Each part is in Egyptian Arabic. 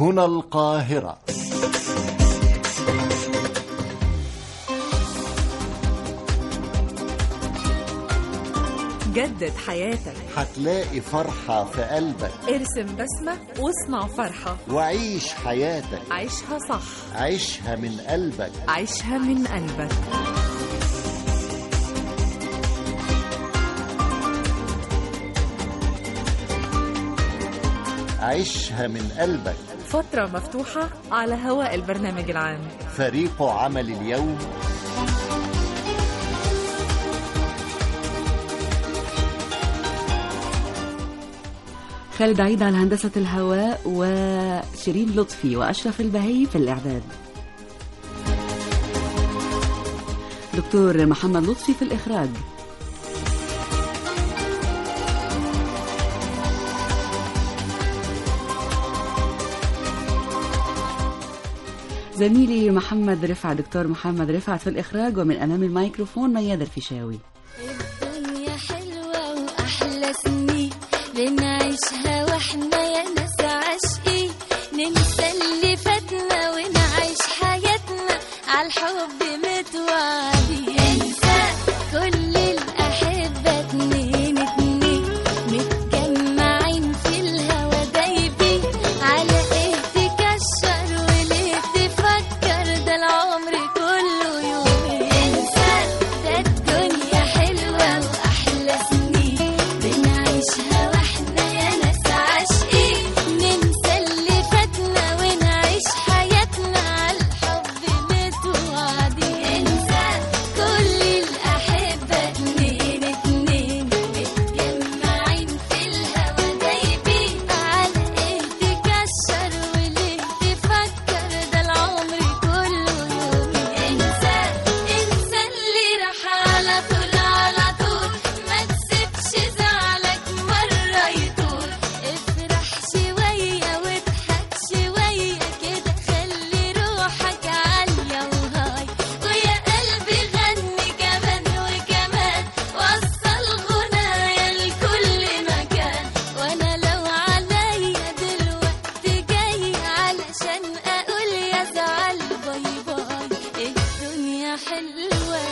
هنا القاهرة جدد حياتك هتلاقي فرحة في قلبك ارسم بسمة واصنع فرحة وعيش حياتك عيشها صح عيشها من قلبك عيشها من قلبك عيشها من قلبك فترة مفتوحة على هواء البرنامج العام فريق عمل اليوم خالد عيد على هندسة الهواء وشيرين لطفي وأشرف البهي في الإعداد دكتور محمد لطفي في الإخراج زميلي محمد رفعت دكتور محمد رفعت في الإخراج ومن أمام الميكروفون مياد الفيشاوي الدنيا حلوة وأحلى سنين بنعيشها واحنا يا ناس عاشقين ننسى اللي فاتنا ونعيش حياتنا عالحب متوعدين انسى كل الأحبة اتنين اتنين متجمعين في الهوا دايبين على ايه تكشر وليه تفكر ده العمر كله يومين انسى ده الدنيا حلوة وأحلى سنين بنعيشها واحنا يا ناس عاشقين ننسى اللي فاتنا ونعيش حياتنا عالحب متوعدين انسى كل الأحبة اتنين اتنين متجمعين في الهوا دايبين على ايه تكشر وليه تفكر ده العمر كله يومين انسى انسى اللي راح على طول على طول ما تسيبش زعلك مرة يطول افرح شوية واضحك شوية كده خلي روحك عالية وهاي ويا قلبي غني كمان وكمان وصل غنايا لكل مكان وانا لو عليا دلوقتي جاي علشان اقول يا زعل باي باي الدنيا حلوه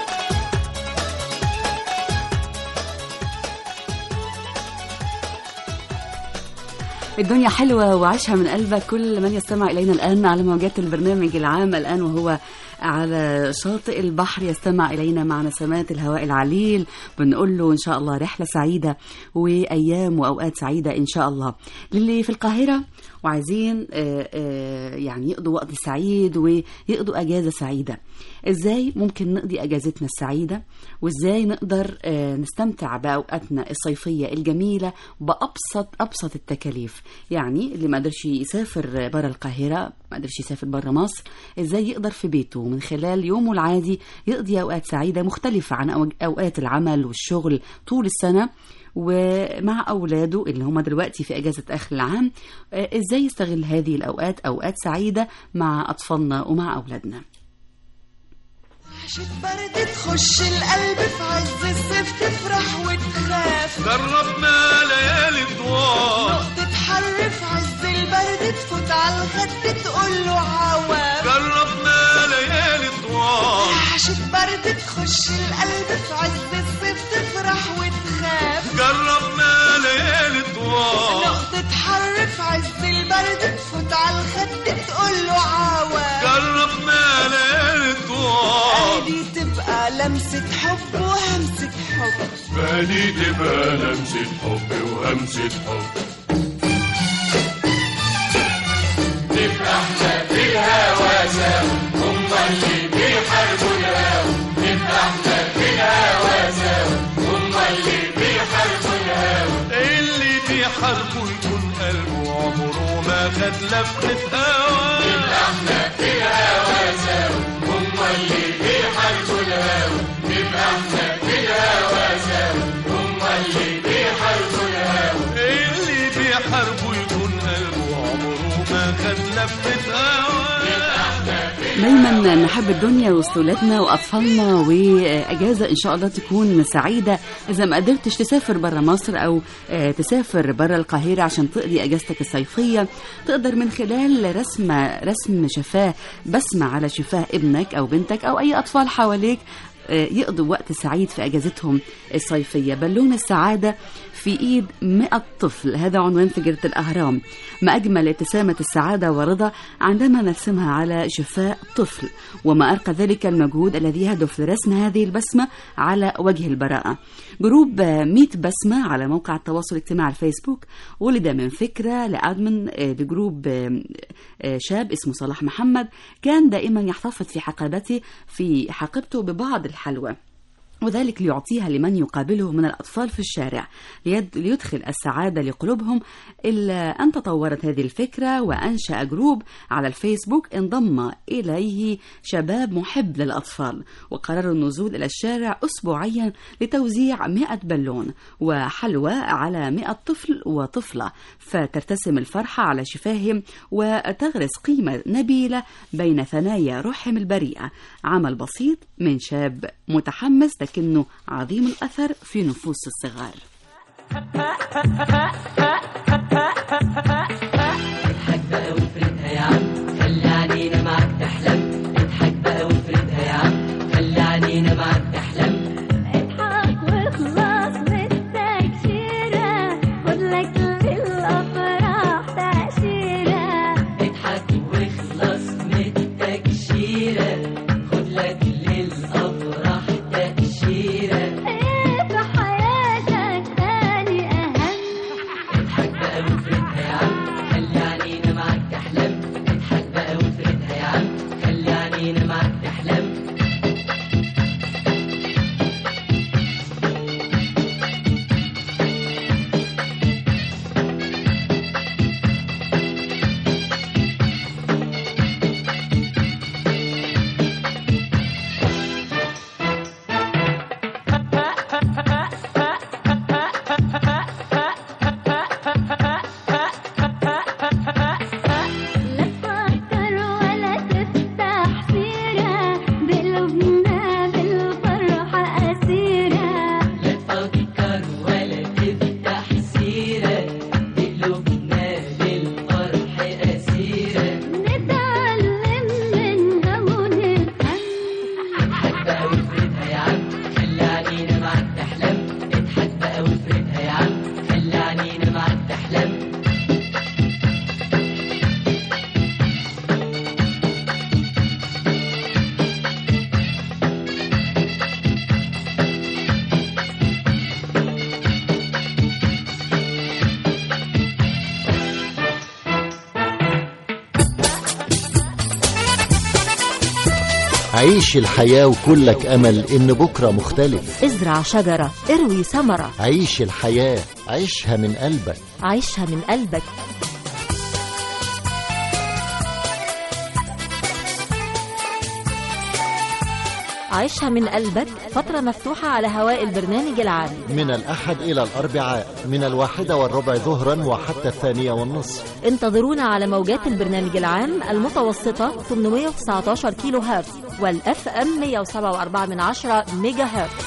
الدنيا حلوة وعيشها من قلبك كل من يستمع إلينا الآن على موجات البرنامج العام الآن وهو على شاطئ البحر يستمع إلينا مع نسمات الهواء العليل بنقول له إن شاء الله رحلة سعيدة وأيام وأوقات سعيدة إن شاء الله للي في القاهرة وعايزين آه، آه، يعني يقضوا وقت سعيد ويقضوا أجازة سعيدة إزاي ممكن نقضي أجازتنا السعيدة وإزاي نقدر آه، نستمتع بأوقاتنا الصيفية الجميلة بأبسط أبسط التكاليف يعني اللي ما قدرش يسافر برا القاهرة ما قدرش يسافر برا مصر إزاي يقدر في بيته من خلال يومه العادي يقضي أوقات سعيدة مختلفة عن أو- أوقات العمل والشغل طول السنة ومع أولاده اللي هم دلوقتي في أجازة آخر العام آه، إزاي يستغل هذه الأوقات أوقات سعيدة مع أطفالنا ومع أولادنا عشت برد تخش القلب في عز الصيف تفرح وتخاف جربنا ليالي الدوار نقطة حر في عز البرد تفوت على الخد تقول له عواف جربنا ليالي الدوار عشت برد تخش القلب في عز الصيف تفرح وتخاف جربنا ليالي الدوار نقطة حر في عز البرد تفوت على الخد تقول له عواف جربنا ليالي الدوار قلبي تبقى لمسة حب وهمسة حب بالي تبقى لمسة حب وهمسة حب نبقى احنا في الهوا سوا هما اللي بيحاربوا الهوا نبقى احنا في الهوا سوا هما اللي بيحاربوا الهوا اللي بيحاربوا يكون قلبه عمره ما خد لفة هوا نبقى احنا في الهوا سوا هما اللي بيحاربوا الهوا نبقى احنا في الهوا سوا هما اللي بيحاربوا الهوا اللي بيحاربوا يكون قلبه عمره ما خد لفة هوا نبقى احنا في دايما نحب الدنيا وسهولتنا واطفالنا واجازه ان شاء الله تكون سعيده اذا ما قدرتش تسافر برا مصر او آه، تسافر برا القاهره عشان تقضي اجازتك الصيفيه تقدر من خلال رسم رسم شفاه بسمه على شفاه ابنك او بنتك او اي اطفال حواليك آه، يقضوا وقت سعيد في اجازتهم الصيفيه بالون السعاده في ايد 100 طفل هذا عنوان فجرة الاهرام ما اجمل ابتسامه السعاده ورضا عندما نرسمها على شفاء طفل وما ارقى ذلك المجهود الذي يهدف لرسم هذه البسمه على وجه البراءه جروب آه، 100 بسمه على موقع التواصل الاجتماعي الفيسبوك ولد من فكره لادمن آه، لجروب آه، آه، شاب اسمه صلاح محمد كان دائما يحتفظ في حقيبته في حقيبته ببعض الحلوى وذلك ليعطيها لمن يقابله من الأطفال في الشارع ليد- ليدخل السعادة لقلوبهم إلا أن تطورت هذه الفكرة وأنشأ جروب على الفيسبوك انضم إليه شباب محب للأطفال وقرروا النزول إلى الشارع أسبوعيا لتوزيع 100 بالون وحلوى على 100 طفل وطفلة فترتسم الفرحة على شفاههم وتغرس قيمة نبيلة بين ثنايا روحهم البريئة عمل بسيط من شاب متحمس لكنه عظيم الأثر في نفوس الصغار اضحك بقى وافردها يا عم خلي عينينا معاك تحلم اضحك بقى وافردها يا عم خلي عينينا معاك تحلم اضحك واخلص من التكشيرة خد لك للأفراح تأشيرة اضحك واخلص من التكشيرة خد لك للأفراح تأشيرة ايه في حياتك تاني أهم اضحك بقى وافردها يا عم خلي عينينا معاك تحلم اضحك بقى وافردها يا عم خلي عينينا معاك تحلم لا تفكر ولا تفتح سيرة بقلوبنا بالفرحة أسيرة لا تفكر ولا تفتح سيرة بقلوبنا للفرح أسيرة نتعلم منها ونفهم اضحك بقى وافردها يا عم خلي عينينا معاك تحلم اضحك بقى وافردها يا عم خلي عينينا معاك تحلم عيش الحياة وكلك أمل إن بكرة مختلف ازرع شجرة اروي ثمرة عيش الحياة عيشها من قلبك عيشها من قلبك عيشها من قلبك فترة مفتوحة على هواء البرنامج العام من الأحد إلى الأربعاء من الواحدة والربع ظهرا وحتى الثانية والنصف انتظرونا على موجات البرنامج العام المتوسطة 819 كيلو هرتز والاف ام 107.4 من عشرة ميجا هرتز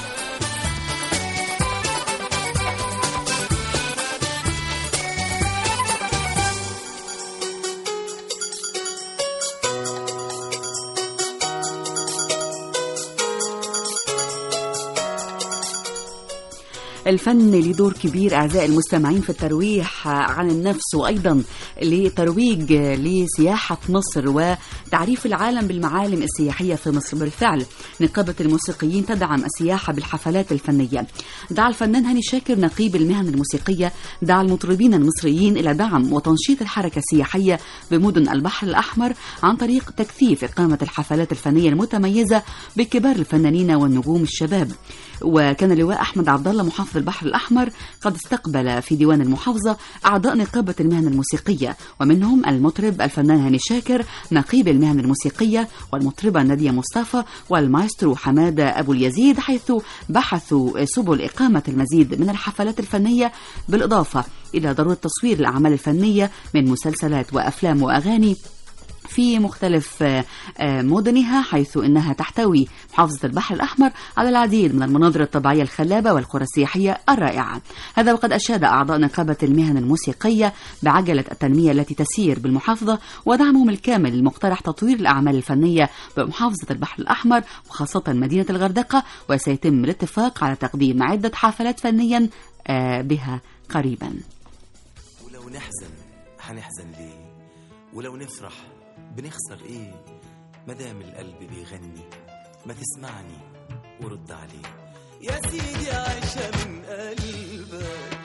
الفن له دور كبير أعزائي المستمعين في الترويح عن النفس وأيضا لترويج لسياحة مصر وتعريف العالم بالمعالم السياحية في مصر بالفعل نقابة الموسيقيين تدعم السياحة بالحفلات الفنية دعا الفنان هاني شاكر نقيب المهن الموسيقية دعا المطربين المصريين إلى دعم وتنشيط الحركة السياحية بمدن البحر الأحمر عن طريق تكثيف إقامة الحفلات الفنية المتميزة بكبار الفنانين والنجوم الشباب وكان اللواء احمد عبد الله محافظ البحر الاحمر قد استقبل في ديوان المحافظه اعضاء نقابه المهن الموسيقيه ومنهم المطرب الفنان هاني شاكر نقيب المهن الموسيقيه والمطربه ناديه مصطفى والمايسترو حماده ابو اليزيد حيث بحثوا سبل اقامه المزيد من الحفلات الفنيه بالاضافه الى ضروره تصوير الاعمال الفنيه من مسلسلات وافلام واغاني في مختلف آه، آه، مدنها حيث انها تحتوي محافظه البحر الاحمر على العديد من المناظر الطبيعيه الخلابه والقرى السياحيه الرائعه. هذا وقد اشاد اعضاء نقابه المهن الموسيقيه بعجله التنميه التي تسير بالمحافظه ودعمهم الكامل لمقترح تطوير الاعمال الفنيه بمحافظه البحر الاحمر وخاصه مدينه الغردقه وسيتم الاتفاق على تقديم عده حفلات فنيا آه، بها قريبا. ولو نحزن حنحزن ليه ولو نفرح بنخسر ايه مدام القلب بيغني ما تسمعني ورد عليه يا سيدي عايشة من قلبك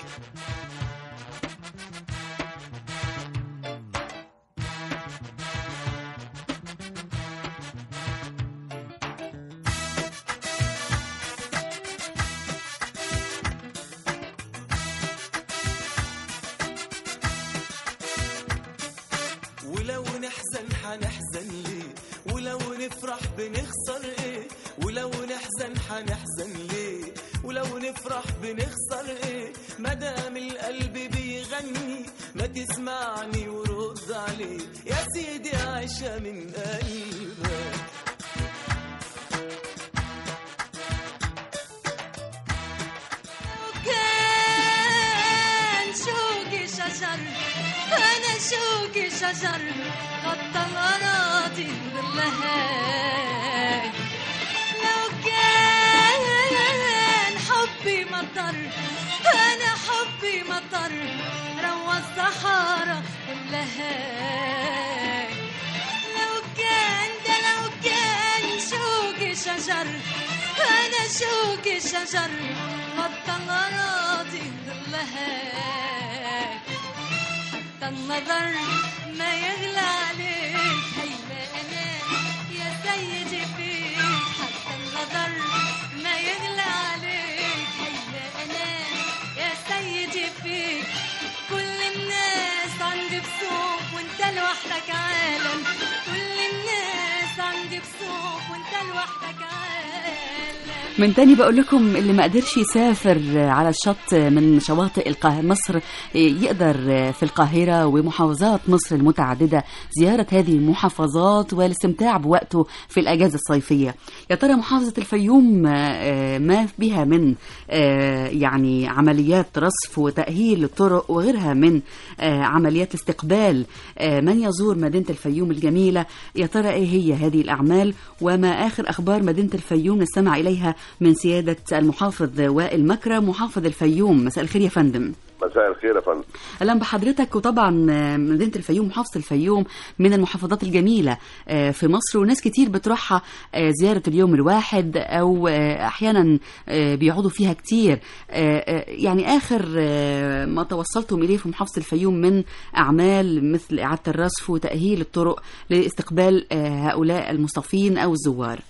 ولو نحزن حنحزن ليه ولو نفرح بنخسر ايه ولو نحزن حنحزن ليه ولو نفرح بنخسر ايه مدام القلب بيغني ما تسمعني ورد عليه يا سيدي عايشة من قلبك كان شوقي شجر أنا شوقي شجر غطى الأراضي باللهاي لو كان حبي مطر أنا حبي مطر روى الصحارى كلها لو كان ده لو كان شوقي شجر أنا شوقي شجر غطى الأراضي كلها حتى النظر ما يغلى عليك هيلا أنا يا سيدي فيك حتى النظر ما يغلى عليك هيلا أنا يا سيدي فيك كل الناس عندي بسوق وانت لوحدك عالم كل الناس عندي بسوق وانت لوحدك عالم من تاني بقول لكم اللي ما قدرش يسافر على الشط من شواطئ القاهرة مصر يقدر في القاهرة ومحافظات مصر المتعددة زيارة هذه المحافظات والاستمتاع بوقته في الأجازة الصيفية يا ترى محافظة الفيوم آه، ما بها من آه، يعني عمليات رصف وتأهيل الطرق وغيرها من آه، عمليات استقبال آه، من يزور مدينة الفيوم الجميلة يا ترى ايه هي هذه الأعمال وما آخر أخبار مدينة الفيوم نستمع إليها من سيادة المحافظ وائل مكرم محافظ الفيوم مساء الخير يا فندم مساء الخير يا فندم اهلا بحضرتك وطبعا مدينه الفيوم محافظه الفيوم من المحافظات الجميله آه، في مصر وناس كتير بتروحها آه، زياره اليوم الواحد او آه، احيانا آه، بيقعدوا فيها كتير آه، آه، يعني اخر آه، ما توصلتم اليه في محافظه الفيوم من اعمال مثل اعاده الرصف وتاهيل الطرق لاستقبال آه، هؤلاء المصطفين او الزوار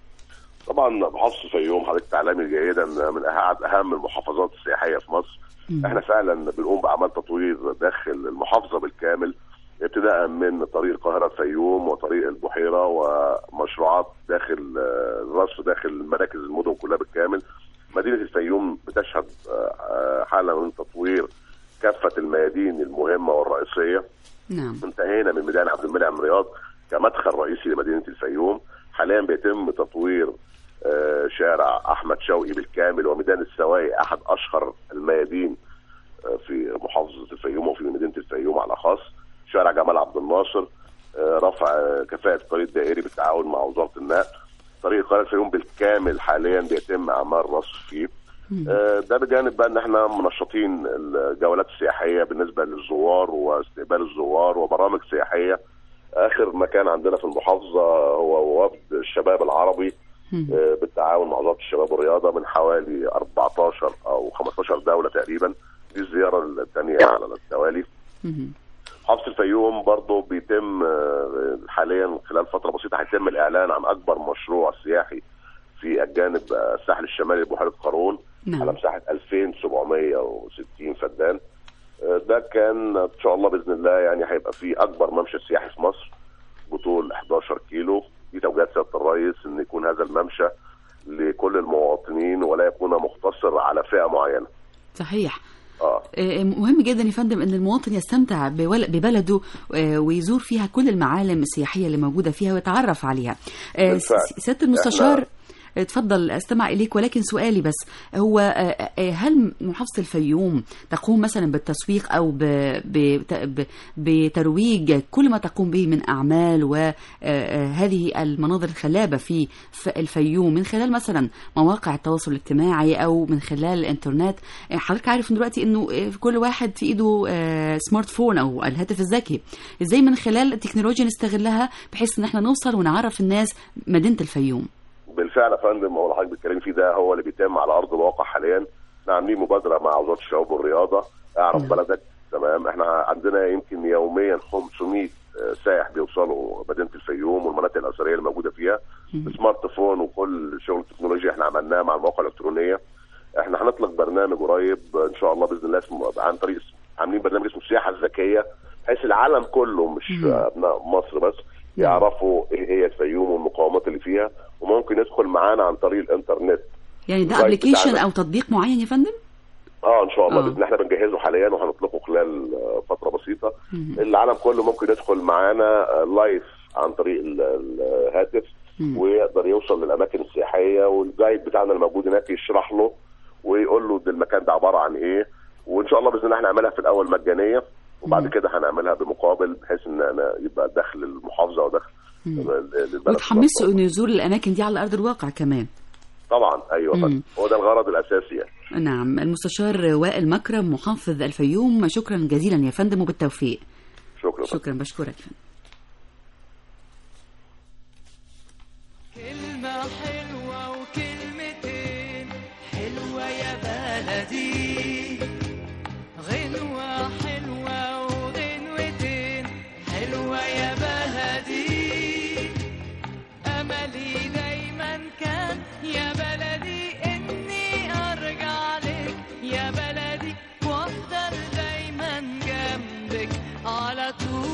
طبعا محافظه الفيوم حضرتك تعلمي جيدا من أح- اهم المحافظات السياحيه في مصر احنا فعلا بنقوم باعمال تطوير داخل المحافظه بالكامل ابتداء من طريق القاهره الفيوم وطريق البحيره ومشروعات داخل آه، الرصف داخل مراكز المدن كلها بالكامل مدينه الفيوم بتشهد آه، آه، حاله من تطوير كافه الميادين المهمه والرئيسيه نعم انتهينا من ميدان عبد المنعم رياض كمدخل رئيسي لمدينه الفيوم حاليا بيتم تطوير آه، شارع احمد شوقي بالكامل وميدان السواقي احد اشهر الميادين آه، في محافظه الفيوم وفي مدينه الفيوم على خاص شارع جمال عبد الناصر آه، رفع آه، كفاءه الطريق الدائري بالتعاون مع وزاره النقل طريق القاهره الفيوم بالكامل حاليا بيتم اعمال رصف فيه آه، ده بجانب بقى ان احنا منشطين الجولات السياحيه بالنسبه للزوار واستقبال الزوار وبرامج سياحيه اخر مكان عندنا في المحافظه هو وفد الشباب العربي آه، بالتعاون مع وزاره الشباب والرياضه من حوالي 14 او 15 دوله تقريبا دي الزياره الثانيه على التوالي محافظه الفيوم برضه بيتم آه، حاليا خلال فتره بسيطه هيتم الاعلان عن اكبر مشروع سياحي في الجانب آه، الساحل الشمالي لبحيره قارون نعم. على مساحه 2760 فدان آه، ده كان ان شاء الله باذن الله يعني هيبقى فيه اكبر ممشى سياحي في مصر بطول 11 كيلو دي توجيهات سياده الرئيس ان يكون هذا الممشى لكل المواطنين ولا يكون مقتصر على فئه معينه صحيح اه آه، مهم جدا يا فندم ان المواطن يستمتع بول- ببلده آه، ويزور فيها كل المعالم السياحيه اللي موجوده فيها ويتعرف عليها آه، بالفعل. س- سياده المستشار إحنا- اتفضل استمع اليك ولكن سؤالي بس هو آه، آه، هل محافظه الفيوم تقوم مثلا بالتسويق او ب- ب- ب- بترويج كل ما تقوم به من اعمال وهذه المناظر الخلابه في ف- الفيوم من خلال مثلا مواقع التواصل الاجتماعي او من خلال الانترنت آه، حضرتك عارف إن دلوقتي انه آه، كل واحد في ايده آه، سمارت فون او الهاتف الذكي ازاي من خلال التكنولوجيا نستغلها بحيث ان احنا نوصل ونعرف الناس مدينه الفيوم بالفعل يا فندم هو اللي حضرتك بتتكلم فيه ده هو اللي بيتم على ارض الواقع حاليا احنا عاملين مبادره مع وزاره الشباب والرياضه اعرف بلدك تمام احنا عندنا يمكن يوميا 500 سائح بيوصلوا مدينه الفيوم والمناطق الاثريه اللي موجوده فيها سمارت فون وكل شغل التكنولوجيا احنا عملناه مع المواقع الالكترونيه احنا هنطلق برنامج قريب ان شاء الله باذن الله اسمه عن طريق عاملين برنامج اسمه السياحه الذكيه بحيث العالم كله مش ابناء مصر بس يعرفوا ايه هي الفيوم والمقاومات اللي فيها وممكن يدخل معانا عن طريق الانترنت يعني ده السايت ابلكيشن بتاعنا. او تطبيق معين يا فندم اه ان شاء الله آه. باذن الله احنا بنجهزه حاليا وهنطلقه خلال آه، فتره بسيطه العالم كله ممكن يدخل معانا آه، لايف عن طريق ال- الهاتف ويقدر يوصل للاماكن السياحيه والجايد بتاعنا الموجود هناك يشرح له ويقول له ده المكان ده عباره عن ايه وان شاء الله باذن الله هنعملها في الاول مجانيه وبعد كده هنعملها بمقابل بحيث ان أنا يبقى دخل المحافظه ودخل للبلد وتحمسوا انه يزور الاماكن دي على ارض الواقع كمان طبعا ايوه مم. فندم. هو ده الغرض الاساسي يعني نعم المستشار وائل مكرم محافظ الفيوم شكرا جزيلا يا فندم وبالتوفيق شكرا شكرا بشكرك كلمة حلوة وكلمتين حلوة يا بلدي غنوة حلوة وغنوتين حلوة يا بلدي أملي دايما كان يا بلدي إني أرجع لك يا بلدي وأفضل دايما جنبك على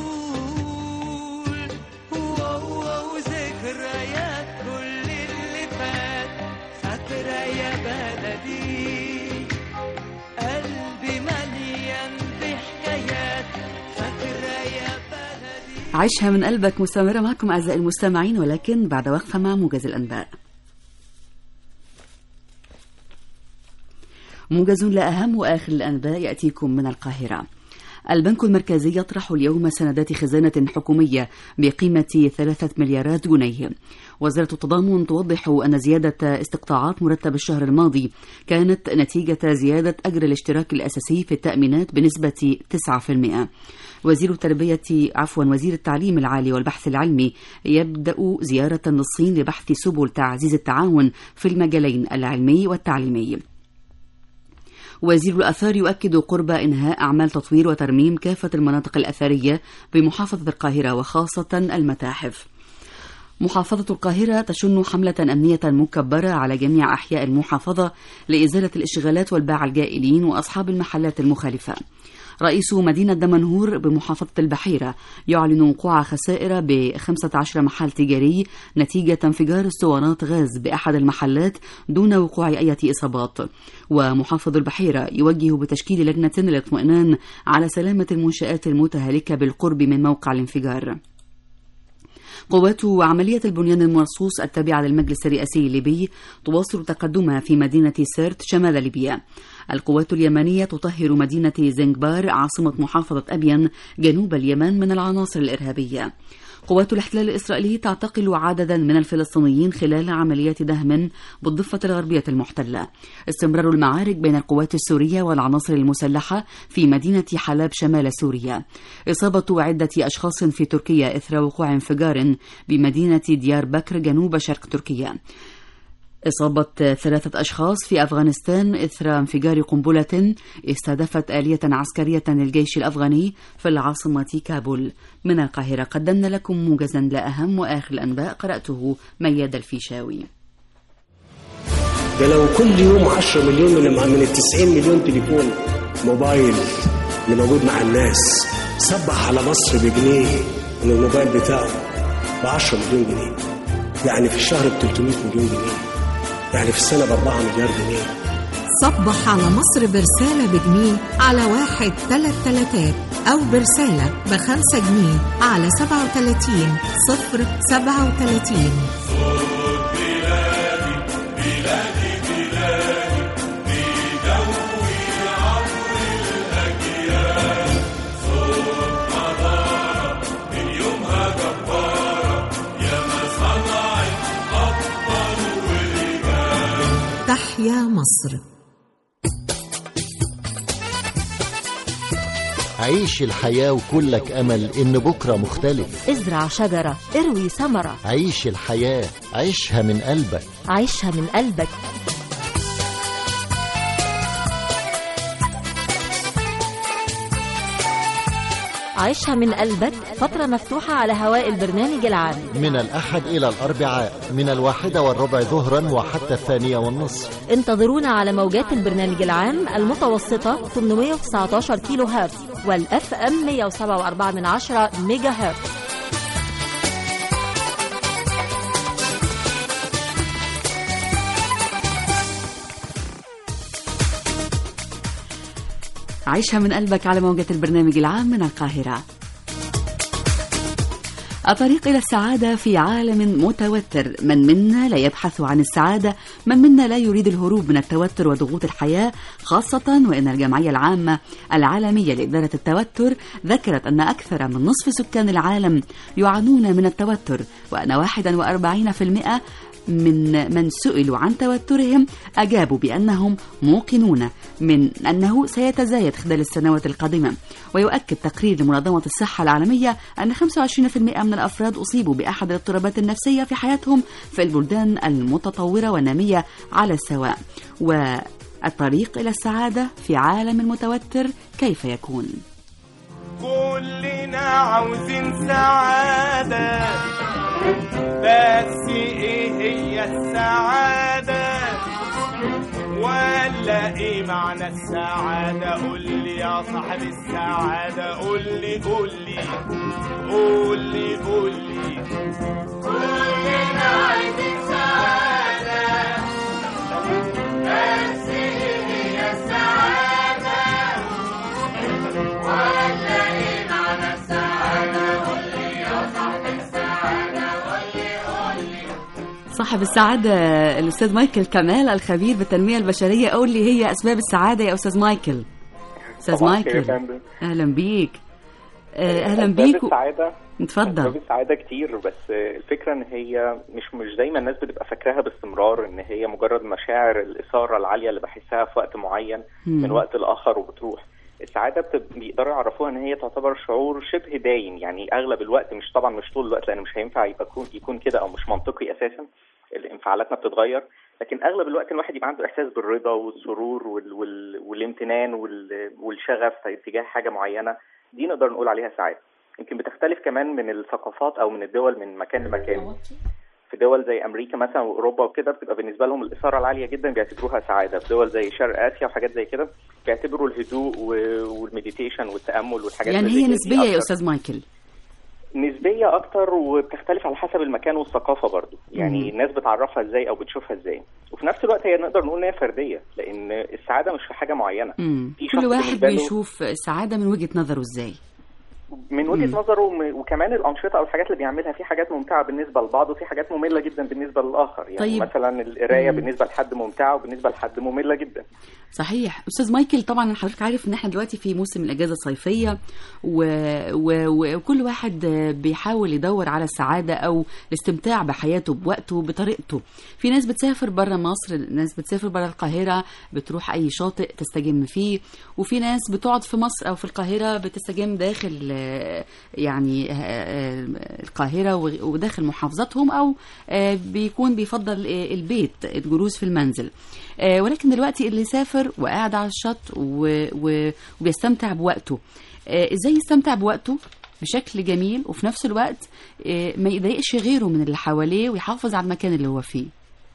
طول واو ذكريات كل اللي فات فاكرة يا بلدي قلبي مليان بحكايات فاكرة يا بلدي عيشها من قلبك مستمرة معكم أعزائي المستمعين ولكن بعد وقفة مع موجز الأنباء موجز لأهم وآخر الأنباء يأتيكم من القاهرة البنك المركزي يطرح اليوم سندات خزانة حكومية بقيمة ثلاثة مليارات جنيه وزارة التضامن توضح أن زيادة استقطاعات مرتب الشهر الماضي كانت نتيجة زيادة أجر الاشتراك الأساسي في التأمينات بنسبة 9% وزير التربية عفوا وزير التعليم العالي والبحث العلمي يبدأ زيارة للصين لبحث سبل تعزيز التعاون في المجالين العلمي والتعليمي وزير الآثار يؤكد قرب إنهاء أعمال تطوير وترميم كافة المناطق الأثرية بمحافظة القاهرة وخاصة المتاحف محافظة القاهرة تشن حملة أمنية مكبرة على جميع أحياء المحافظة لإزالة الاشتغالات والباعة الجائلين وأصحاب المحلات المخالفة رئيس مدينة دمنهور بمحافظة البحيرة يعلن وقوع خسائر ب 15 محل تجاري نتيجة انفجار اسطوانات غاز بأحد المحلات دون وقوع أي إصابات ومحافظ البحيرة يوجه بتشكيل لجنة للاطمئنان على سلامة المنشآت المتهالكة بالقرب من موقع الانفجار قوات عملية البنيان المرصوص التابعة للمجلس الرئاسي الليبي تواصل تقدمها في مدينة سيرت شمال ليبيا القوات اليمنية تطهر مدينة زنجبار عاصمة محافظة أبين جنوب اليمن من العناصر الإرهابية قوات الاحتلال الإسرائيلي تعتقل عددا من الفلسطينيين خلال عمليات دهم بالضفة الغربية المحتلة استمرار المعارك بين القوات السورية والعناصر المسلحة في مدينة حلب شمال سوريا إصابة عدة أشخاص في تركيا إثر وقوع انفجار بمدينة ديار بكر جنوب شرق تركيا إصابة ثلاثة أشخاص في أفغانستان إثر انفجار قنبلة استهدفت آلية عسكرية للجيش الأفغاني في العاصمة كابول من القاهرة قدمنا لكم موجزا لأهم وآخر الأنباء قرأته مياد الفيشاوي ده لو كل يوم 10 مليون من من ال 90 مليون تليفون موبايل اللي موجود مع الناس صبح على مصر بجنيه من الموبايل بتاعه ب 10 مليون جنيه يعني في الشهر ب 300 مليون جنيه يعني في السنه ب 4 مليار جنيه صبح على مصر برسالة بجنيه على واحد تلات تلاتات أو برسالة بخمسة جنيه على سبعة وتلاتين صفر سبعة وتلاتين تحيا مصر عيش الحياة وكلك أمل إن بكرة مختلف ازرع شجرة اروي ثمرة عيش الحياة عيشها من قلبك عيشها من قلبك عيشها من قلبك فترة مفتوحة على هواء البرنامج العام من الأحد إلى الأربعاء من الواحدة والربع ظهرا وحتى الثانية والنصف انتظرونا على موجات البرنامج العام المتوسطة 819 كيلو هرتز والاف ام 107.4 من عشرة ميجا هرتز عيشها من قلبك على موجة البرنامج العام من القاهرة الطريق إلى السعادة في عالم متوتر من منا لا يبحث عن السعادة من منا لا يريد الهروب من التوتر وضغوط الحياة خاصة وإن الجمعية العامة العالمية لإدارة التوتر ذكرت أن أكثر من نصف سكان العالم يعانون من التوتر وأن 41% من من سئلوا عن توترهم أجابوا بأنهم موقنون من أنه سيتزايد خلال السنوات القادمة ويؤكد تقرير لمنظمة الصحة العالمية أن 25% من الأفراد أصيبوا بأحد الاضطرابات النفسية في حياتهم في البلدان المتطورة والنامية على السواء والطريق إلى السعادة في عالم متوتر كيف يكون؟ كلنا عاوزين سعادة بس ايه هي السعادة ولا ايه معنى السعادة قول لي يا صاحب السعادة قول لي قول لي قول لي قول لي كلنا عايزين سعادة بس ايه هي السعادة ولا ايه معنى السعادة قول لي يا صاحب السعادة قول لي قول لي صاحب السعادة الأستاذ مايكل كمال الخبير بالتنمية البشرية قول لي هي أسباب السعادة يا أستاذ مايكل أستاذ صباح الخير يا مايكل فندم. أهلا بيك آه، أهلا أسباب بيك و- السعادة اتفضل أسباب السعادة كتير بس الفكرة إن هي مش مش دايما الناس بتبقى فاكراها باستمرار إن هي مجرد مشاعر الإثارة العالية اللي بحسها في وقت معين مم. من وقت لآخر وبتروح السعادة بتب... بيقدروا يعرفوها إن هي تعتبر شعور شبه دايم يعني أغلب الوقت مش طبعا مش طول الوقت لأن مش هينفع يبقى يكون يكون كده أو مش منطقي أساسا انفعالاتنا بتتغير لكن اغلب الوقت الواحد يبقى عنده احساس بالرضا والسرور وال... وال... والامتنان وال... والشغف تجاه حاجه معينه دي نقدر نقول عليها سعاده يمكن بتختلف كمان من الثقافات او من الدول من مكان لمكان في دول زي امريكا مثلا واوروبا وكده بتبقى بالنسبه لهم الاثاره العاليه جدا بيعتبروها سعاده في دول زي شرق اسيا وحاجات زي كده بيعتبروا الهدوء و- والمديتيشن والتامل والحاجات يعني اللي زي هي كده دي نسبية يا أكتر. أستاذ مايكل نسبية أكتر وبتختلف على حسب المكان والثقافة برضو يعني مم. الناس بتعرفها إزاي أو بتشوفها إزاي وفي نفس الوقت هي نقدر نقول إن هي فردية لأن السعادة مش في حاجة معينة مم. في كل شخص واحد بالنسبة له- بيشوف السعادة من وجهة نظره إزاي من مم. وجهة نظره م- وكمان الأنشطة أو الحاجات اللي بيعملها في حاجات ممتعة بالنسبة لبعض وفي حاجات مملة جدا بالنسبة للآخر يعني طيب. مثلا القراية مم. بالنسبة لحد ممتعة وبالنسبة لحد مملة جدا صحيح استاذ مايكل طبعا حضرتك عارف ان احنا دلوقتي في موسم الاجازه الصيفيه و... و... وكل واحد بيحاول يدور على السعاده او الاستمتاع بحياته بوقته بطريقته في ناس بتسافر بره مصر ناس بتسافر بره القاهره بتروح اي شاطئ تستجم فيه وفي ناس بتقعد في مصر او في القاهره بتستجم داخل آه، يعني آه، آه، القاهره و- وداخل محافظاتهم او آه، بيكون بيفضل آه، البيت الجلوس في المنزل آه، ولكن دلوقتي اللي سافر وقاعد على الشط و- و- وبيستمتع بوقته آه، ازاي يستمتع بوقته بشكل جميل وفي نفس الوقت آه، ما يضايقش غيره من اللي حواليه ويحافظ على المكان اللي هو فيه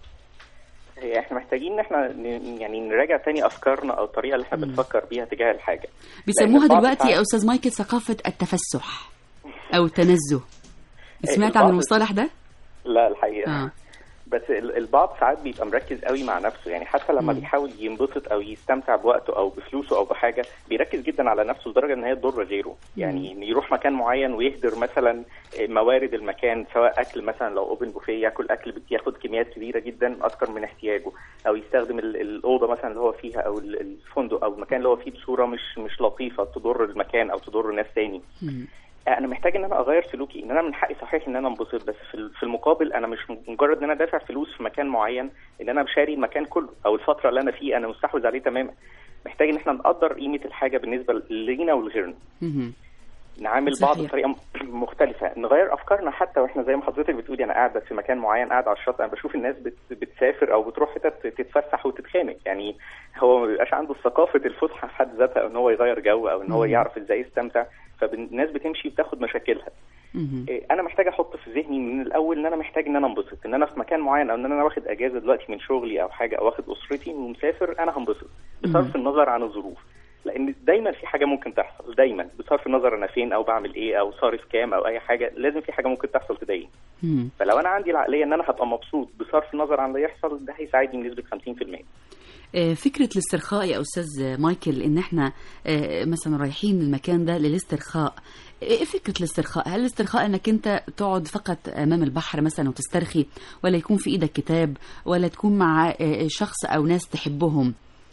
هي احنا محتاجين ان احنا ن- يعني نراجع تاني افكارنا او الطريقه اللي احنا بنفكر بيها تجاه الحاجه بيسموها لأن بعض دلوقتي ساعات- يا استاذ مايكل ثقافه التفسح او التنزه إيه، سمعت عن البعض- المصطلح ده لا الحقيقه اه بس ال- البعض ساعات بيبقى مركز قوي مع نفسه يعني حتى لما مم. بيحاول ينبسط او يستمتع بوقته او بفلوسه او بحاجه بيركز جدا على نفسه لدرجه ان هي تضر غيره يعني إن يروح مكان معين ويهدر مثلا موارد المكان سواء اكل مثلا لو اوبن بوفيه ياكل اكل بياخد كميات كبيره جدا اكتر من احتياجه او يستخدم ال- الاوضه مثلا اللي هو فيها او ال- الفندق او المكان اللي هو فيه بصوره مش مش لطيفه تضر المكان او تضر ناس تاني انا محتاج ان انا اغير سلوكي ان انا من حقي صحيح ان انا انبسط بس في ال- في المقابل انا مش مجرد ان انا دافع فلوس في مكان معين ان انا شاري المكان كله او الفتره اللي انا فيه انا مستحوذ عليه تماما محتاج ان احنا نقدر قيمه الحاجه بالنسبه لينا ولغيرنا مهم. نعامل بعض صحيح. بطريقه م- مختلفه نغير افكارنا حتى واحنا زي ما حضرتك بتقولي انا قاعده في مكان معين قاعده على الشط انا بشوف الناس بت... بتسافر او بتروح حتت تتفسح وتتخانق يعني هو ما بيبقاش عنده ثقافه الفسحه في حد ذاتها او ان هو يغير جو او ان هو مم. يعرف ازاي يستمتع فالناس بتمشي بتاخد مشاكلها مهم. إيه، انا محتاج احط في ذهني من الاول ان انا محتاج ان انا انبسط ان انا في مكان معين او ان انا واخد اجازه دلوقتي من شغلي او حاجه او واخد اسرتي ومسافر انا هنبسط بصرف النظر عن الظروف لان دايما في حاجه ممكن تحصل دايما بصرف النظر انا فين او بعمل ايه او صارف كام او اي حاجه لازم في حاجه ممكن تحصل تضايقني مم. فلو انا عندي العقليه ان انا هبقى مبسوط بصرف النظر عن اللي يحصل ده هيساعدني بنسبه 50% آه، فكرة الاسترخاء يا أستاذ مايكل إن إحنا آه، مثلا رايحين المكان ده للاسترخاء إيه فكرة الاسترخاء؟ هل الاسترخاء إنك أنت تقعد فقط أمام البحر مثلا وتسترخي ولا يكون في إيدك كتاب ولا تكون مع آه، شخص أو ناس تحبهم؟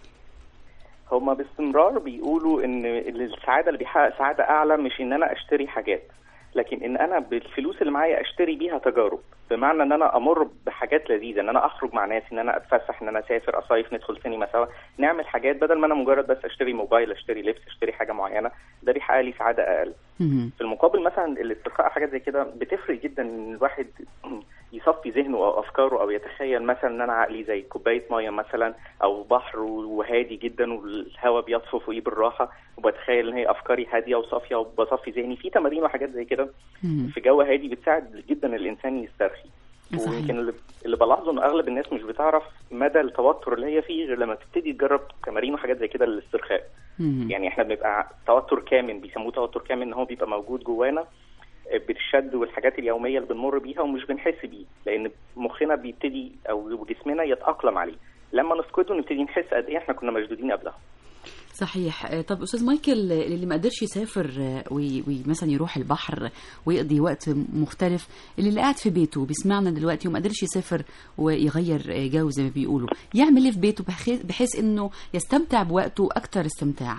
هما باستمرار بيقولوا ان السعاده اللي بيحقق سعاده اعلى مش ان انا اشتري حاجات لكن ان انا بالفلوس اللي معايا اشتري بيها تجارب بمعنى ان انا امر بحاجات لذيذه ان انا اخرج مع ناس ان انا اتفسح ان انا اسافر اصيف ندخل سينما سوا نعمل حاجات بدل ما انا مجرد بس اشتري موبايل اشتري لبس اشتري حاجه معينه ده بيحقق لي سعاده اقل في المقابل مثلا الاسترخاء حاجات زي كده بتفرق جدا ان الواحد يصفي ذهنه او افكاره او يتخيل مثلا ان انا عقلي زي كوبايه ميه مثلا او بحر وهادي جدا والهواء بيطفو فوقيه بالراحه وبتخيل ان هي افكاري هاديه وصافيه وبصفي ذهني في تمارين وحاجات زي كده في جو هادي بتساعد جدا الانسان يسترخي صحيح. ويمكن اللي- اللي بلاحظه ان اغلب الناس مش بتعرف مدى التوتر اللي هي فيه غير لما تبتدي تجرب تمارين وحاجات زي كده للاسترخاء يعني احنا بنبقى توتر كامن بيسموه توتر كامن ان هو بيبقى موجود جوانا بالشد والحاجات اليوميه اللي بنمر بيها ومش بنحس بيه لان مخنا بيبتدي او جسمنا يتاقلم عليه لما نفقده نبتدي نحس قد ايه احنا كنا مشدودين قبلها صحيح آه، طب استاذ مايكل آه، اللي ما قدرش يسافر آه، وي- ومثلا يروح البحر ويقضي وقت مختلف اللي اللي قاعد في بيته بيسمعنا دلوقتي وما قدرش يسافر ويغير آه، جو زي ما بيقولوا يعمل ايه في بيته بحيث, بحيث انه يستمتع بوقته اكتر استمتاع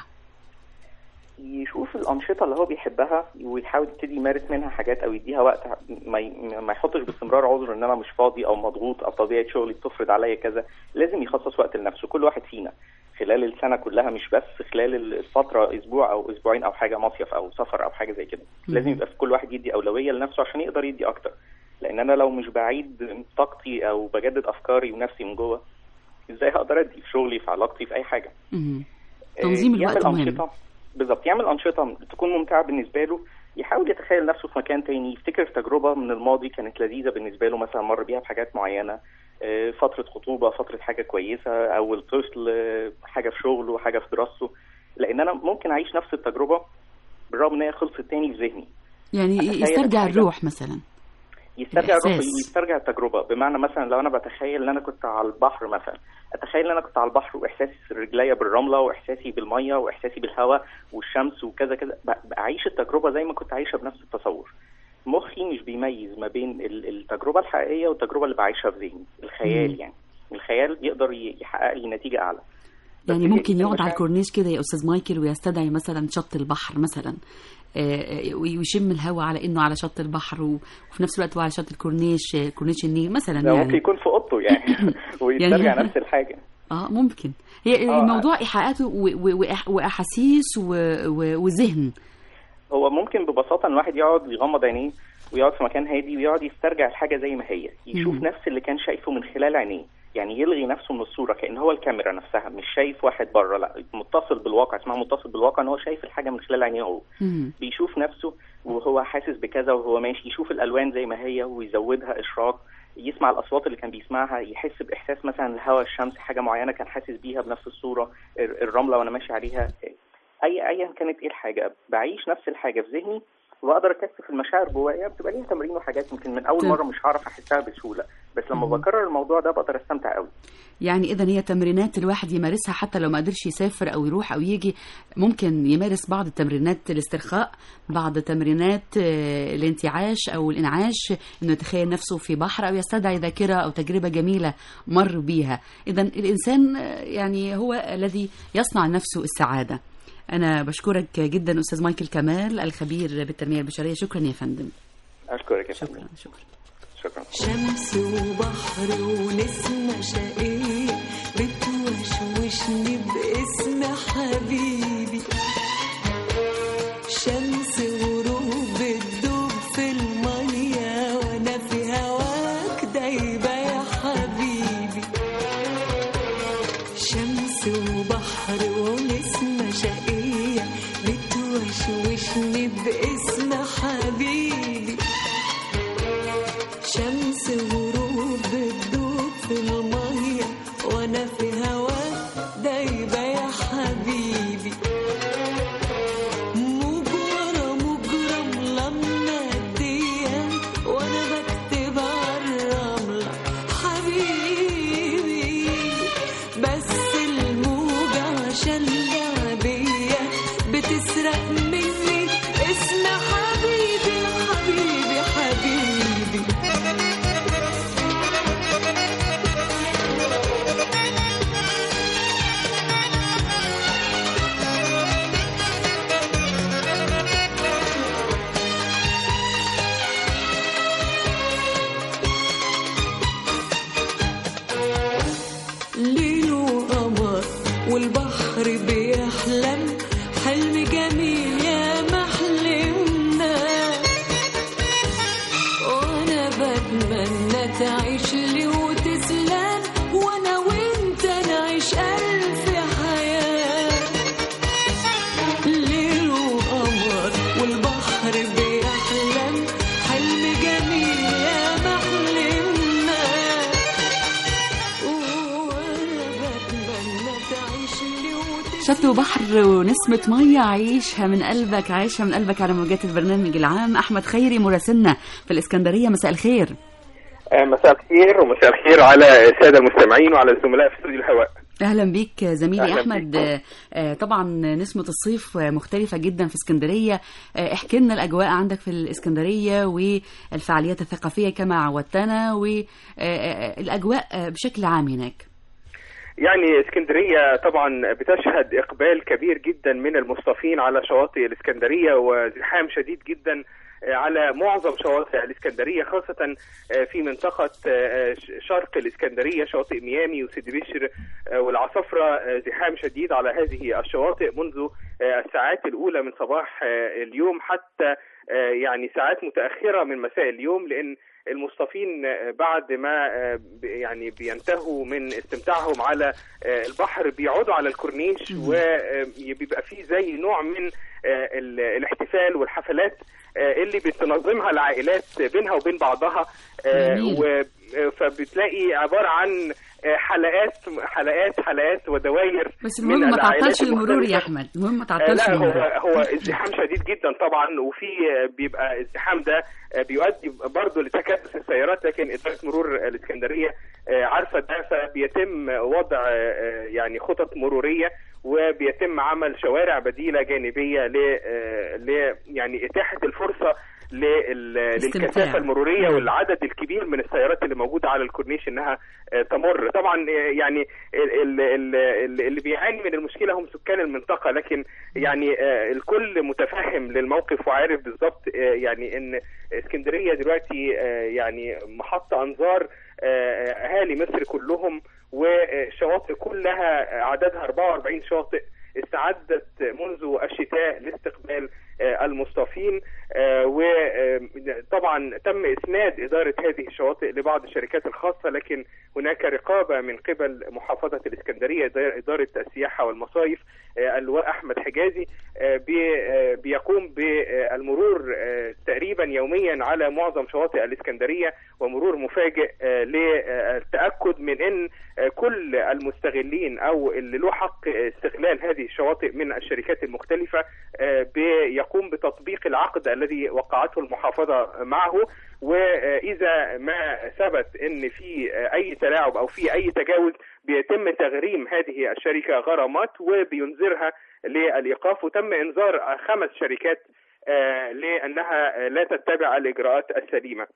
يشوف الانشطه اللي هو بيحبها ويحاول يبتدي يمارس منها حاجات او يديها وقت ما ي- ما يحطش باستمرار عذر ان انا مش فاضي او مضغوط او طبيعه شغلي بتفرض عليا كذا لازم يخصص وقت لنفسه كل واحد فينا خلال السنه كلها مش بس خلال الفتره اسبوع او اسبوعين او حاجه مصيف او سفر او حاجه زي كده مم. لازم يبقى في كل واحد يدي اولويه لنفسه عشان يقدر يدي اكتر لان انا لو مش بعيد طاقتي او بجدد افكاري ونفسي من جوه ازاي هقدر ادي في شغلي في علاقتي في اي حاجه مهم. آه، تنظيم يعمل الوقت مهم أنشطة بالظبط يعمل أنشطة تكون ممتعة بالنسبة له يحاول يتخيل نفسه في مكان تاني يفتكر تجربة من الماضي كانت لذيذة بالنسبة له مثلا مر بيها بحاجات معينة آه، فترة خطوبة فترة حاجة كويسة أول طفل آه، حاجة في شغله حاجة في دراسته لأن أنا ممكن أعيش نفس التجربة بالرغم إن هي خلصت تاني في ذهني يعني أتخيل يسترجع الحاجة. الروح مثلا يسترجع الروح الإحساس. ويسترجع التجربه بمعنى مثلا لو انا بتخيل ان انا كنت على البحر مثلا اتخيل ان انا كنت على البحر واحساسي رجليا بالرمله واحساسي بالميه واحساسي بالهواء والشمس وكذا كذا ب- بعيش التجربه زي ما كنت عايشها بنفس التصور مخي مش بيميز ما بين ال- التجربه الحقيقيه والتجربه اللي بعيشها في ذهني الخيال مم. يعني الخيال يقدر ي- يحقق لي نتيجه اعلى يعني هي ممكن دي يقعد على المشاعر. الكورنيش كده يا استاذ مايكل ويستدعي مثلا شط البحر مثلا آه، آه، ويشم الهواء على انه على شط البحر و- وفي نفس الوقت هو على شط الكورنيش آه، كورنيش النيل مثلا ده ممكن يعني يكون في اوضته يعني ويسترجع يعني- نفس الحاجه اه ممكن هي آه. الموضوع ايحاءاته و- و- وإح- واحاسيس و- و- وذهن هو ممكن ببساطه ان الواحد يقعد يغمض عينيه ويقعد في مكان هادي ويقعد يسترجع الحاجه زي ما هي يشوف مم. نفس اللي كان شايفه من خلال عينيه يعني يلغي نفسه من الصوره كان هو الكاميرا نفسها مش شايف واحد بره لا متصل بالواقع اسمها متصل بالواقع ان هو شايف الحاجه من خلال عينيه هو بيشوف نفسه وهو حاسس بكذا وهو ماشي يشوف الالوان زي ما هي ويزودها اشراق يسمع الاصوات اللي كان بيسمعها يحس باحساس مثلا الهواء الشمس حاجه معينه كان حاسس بيها بنفس الصوره ال- الرمله وانا ماشي عليها اي ايا كانت ايه الحاجه بعيش نفس الحاجه في ذهني واقدر اكثف المشاعر جوايا بتبقى ليها تمارين وحاجات يمكن من اول طيب. مره مش هعرف احسها بسهوله بس لما مم. بكرر الموضوع ده بقدر استمتع قوي يعني اذا هي تمرينات الواحد يمارسها حتى لو ما قدرش يسافر او يروح او يجي ممكن يمارس بعض التمرينات الاسترخاء بعض تمرينات آه، الانتعاش او الانعاش انه يتخيل نفسه في بحر او يستدعي ذاكره او تجربه جميله مر بيها اذا الانسان آه، يعني هو الذي يصنع نفسه السعاده انا بشكرك جدا استاذ مايكل كمال الخبير بالتنميه البشريه شكرا يا فندم اشكرك يا شكرا شكرا شكرا شمس وبحر ونسمة شقيق بتوشوشني باسم حبيبي شمس وغروب بتدوب في المية وانا في هواك دايبة يا حبيبي شمس وبحر ونسمة شقية بتوشوشني باسم حبيبي شمس غروب بتدوب في المية وانا في هواك دايبة يا حبيبي موج ورا موج رملة منادية وانا بكتب عالرملة حبيبي بس الموجة عشان لعبية بتسرق مني اسم حبيبي حبيبي حبيبي ليل وقمر والبحر بيحلم حلم جميل يا محلمنا وانا بتمنى تعيش لي وتسلم وانا وانت نعيش الف حياه ليل وقمر والبحر بيحلم حلم جميل يا محلمنا وانا بتمنى تعيش لي وتسلم شط وبحر ونسمة مية عيشها من قلبك عيشها من قلبك على موجات البرنامج العام أحمد خيري مراسلنا في الإسكندرية مساء الخير آه، مساء الخير ومساء الخير على الساده المستمعين وعلى الزملاء في استوديو الهواء أهلا بيك زميلي أهلا أحمد بيك. آه، آه، طبعا نسمة الصيف آه، مختلفة جدا في اسكندرية آه، احكي لنا الأجواء عندك في الإسكندرية والفعاليات الثقافية كما عودتنا والأجواء بشكل عام هناك يعني اسكندريه طبعا بتشهد اقبال كبير جدا من المصطفين على شواطئ الاسكندريه وزحام شديد جدا آه، على معظم شواطئ الاسكندريه خاصه آه، في منطقه آه، ش- شرق الاسكندريه شواطئ ميامي وسيدي بشر آه، والعصافره آه، زحام شديد على هذه الشواطئ منذ آه، الساعات الاولى من صباح آه، اليوم حتى آه، يعني ساعات متاخره من مساء اليوم لان المصطفين آه، بعد ما آه، ب- يعني بينتهوا من استمتاعهم على آه، البحر بيقعدوا على الكورنيش وبيبقى فيه زي نوع من آه، ال- الاحتفال والحفلات آه، اللي بتنظمها العائلات بينها وبين بعضها آه، جميل. و- آه، فبتلاقي عبارة عن آه، حلقات حلقات حلقات ودواير بس من المهم ما العائلات تعطلش المرور يا المختلفة. أحمد المهم ما آه، تعطلش لا هو المرور هو ازدحام شديد جدا طبعا وفي آه، بيبقى الازدحام ده آه، بيؤدي برضه لتكدس السيارات لكن اداره مرور الاسكندريه آه، عارفه ده فبيتم وضع آه، يعني خطط مروريه وبيتم عمل شوارع بديله جانبيه ل آه، ل يعني اتاحه الفرصه لل- استمتاع. للكثافه المروريه مم. والعدد الكبير من السيارات اللي موجوده على الكورنيش انها آه، تمر طبعا آه، يعني ال- ال- ال- اللي بيعاني من المشكله هم سكان المنطقه لكن يعني آه، الكل متفهم للموقف وعارف بالظبط آه، يعني ان اسكندريه دلوقتي آه، يعني محط انظار آه، اهالي مصر كلهم والشواطئ كلها عددها 44 شاطئ استعدت منذ الشتاء لاستقبال آه، المصطفين وطبعا تم اسناد اداره هذه الشواطئ لبعض الشركات الخاصه لكن هناك رقابه من قبل محافظه الاسكندريه اداره السياحه والمصايف آه، اللواء احمد حجازي آه، بي- آه، بيقوم بالمرور آه، تقريبا يوميا على معظم شواطئ الاسكندريه ومرور مفاجئ آه، للتاكد من ان آه، كل المستغلين او اللي له حق استغلال هذه الشواطئ من الشركات المختلفه آه، بيقوم يقوم بتطبيق العقد الذي وقعته المحافظة معه وإذا ما ثبت أن في أي تلاعب أو في أي تجاوز بيتم تغريم هذه الشركة غرامات وبينذرها للإيقاف وتم إنذار خمس شركات آه، لأنها لا تتبع الإجراءات السليمة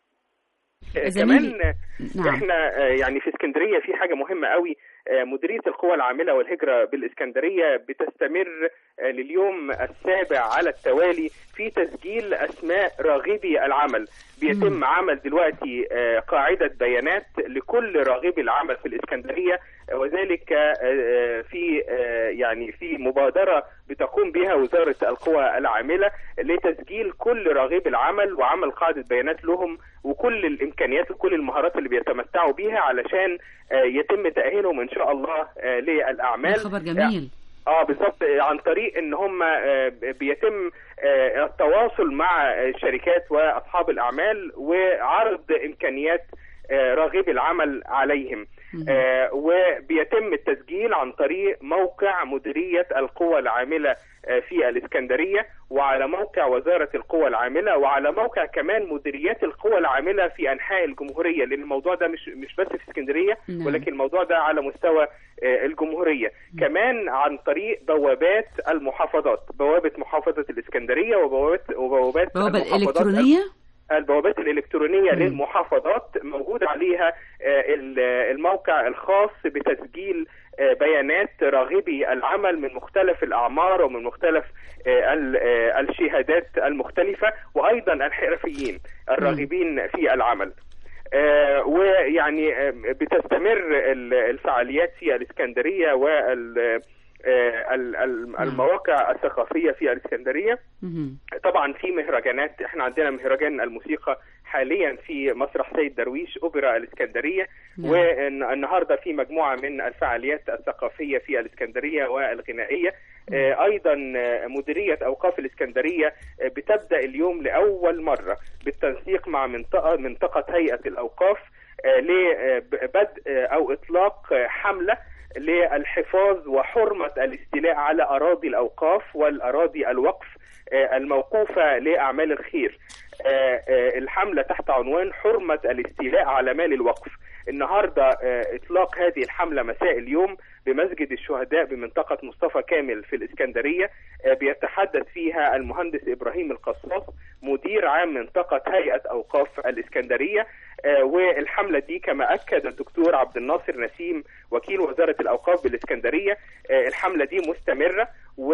آه، زميلي- كمان نعم. احنا آه، يعني في اسكندريه في حاجه مهمه قوي آه، مديريه القوى العامله والهجره بالاسكندريه بتستمر آه، لليوم السابع على التوالي في تسجيل اسماء راغبي العمل بيتم عمل دلوقتي آه، قاعده بيانات لكل راغبي العمل في الاسكندريه آه، وذلك آه، آه، في آه، يعني في مبادره بتقوم بها وزاره القوى العامله لتسجيل كل راغبي العمل وعمل قاعده بيانات لهم وكل الامكانيات وكل المهارات اللي بيتمتعوا بيها علشان آه، يتم تاهيلهم ان شاء الله آه، للاعمال خبر جميل اه بالظبط آه، عن طريق ان هم آه، بيتم آه، التواصل مع الشركات واصحاب الاعمال وعرض امكانيات آه، راغبي العمل عليهم آه، وبيتم التسجيل عن طريق موقع مديرية القوى العاملة آه، في الإسكندرية وعلى موقع وزارة القوى العاملة وعلى موقع كمان مديريات القوى العاملة في أنحاء الجمهورية لأن الموضوع ده مش مش بس في اسكندرية نعم. ولكن الموضوع ده على مستوى آه، الجمهورية كمان عن طريق بوابات المحافظات بوابة محافظة الإسكندرية وبوابات وبوابات بوابة المحافظات الإلكترونية البوابات الإلكترونية مم. للمحافظات موجود عليها آه، ال- الموقع الخاص بتسجيل آه، بيانات راغبي العمل من مختلف الأعمار ومن مختلف آه، ال- آه، الشهادات المختلفة وأيضا الحرفيين الراغبين في العمل آه، ويعني آه، بتستمر ال- الفعاليات في الإسكندرية وال آه، ال- ال- المواقع الثقافية في الإسكندرية طبعا في مهرجانات احنا عندنا مهرجان الموسيقى حاليا في مسرح سيد درويش اوبرا الاسكندريه نعم. والنهارده في مجموعه من الفعاليات الثقافيه في الاسكندريه والغنائيه آه، ايضا آه، مديريه اوقاف الاسكندريه آه، بتبدا اليوم لاول مره بالتنسيق مع منطقه منطقه هيئه الاوقاف آه، لبدء آه، او اطلاق آه، حمله للحفاظ وحرمه الاستيلاء على اراضي الاوقاف والاراضي الوقف آه، الموقوفه لاعمال الخير. آه، آه، الحمله تحت عنوان حرمه الاستيلاء على مال الوقف. النهارده آه، اطلاق هذه الحمله مساء اليوم بمسجد الشهداء بمنطقه مصطفى كامل في الاسكندريه آه، بيتحدث فيها المهندس ابراهيم القصاص مدير عام منطقه هيئه اوقاف الاسكندريه آه، والحمله دي كما اكد الدكتور عبد الناصر نسيم وكيل وزاره الاوقاف بالاسكندريه آه، الحمله دي مستمره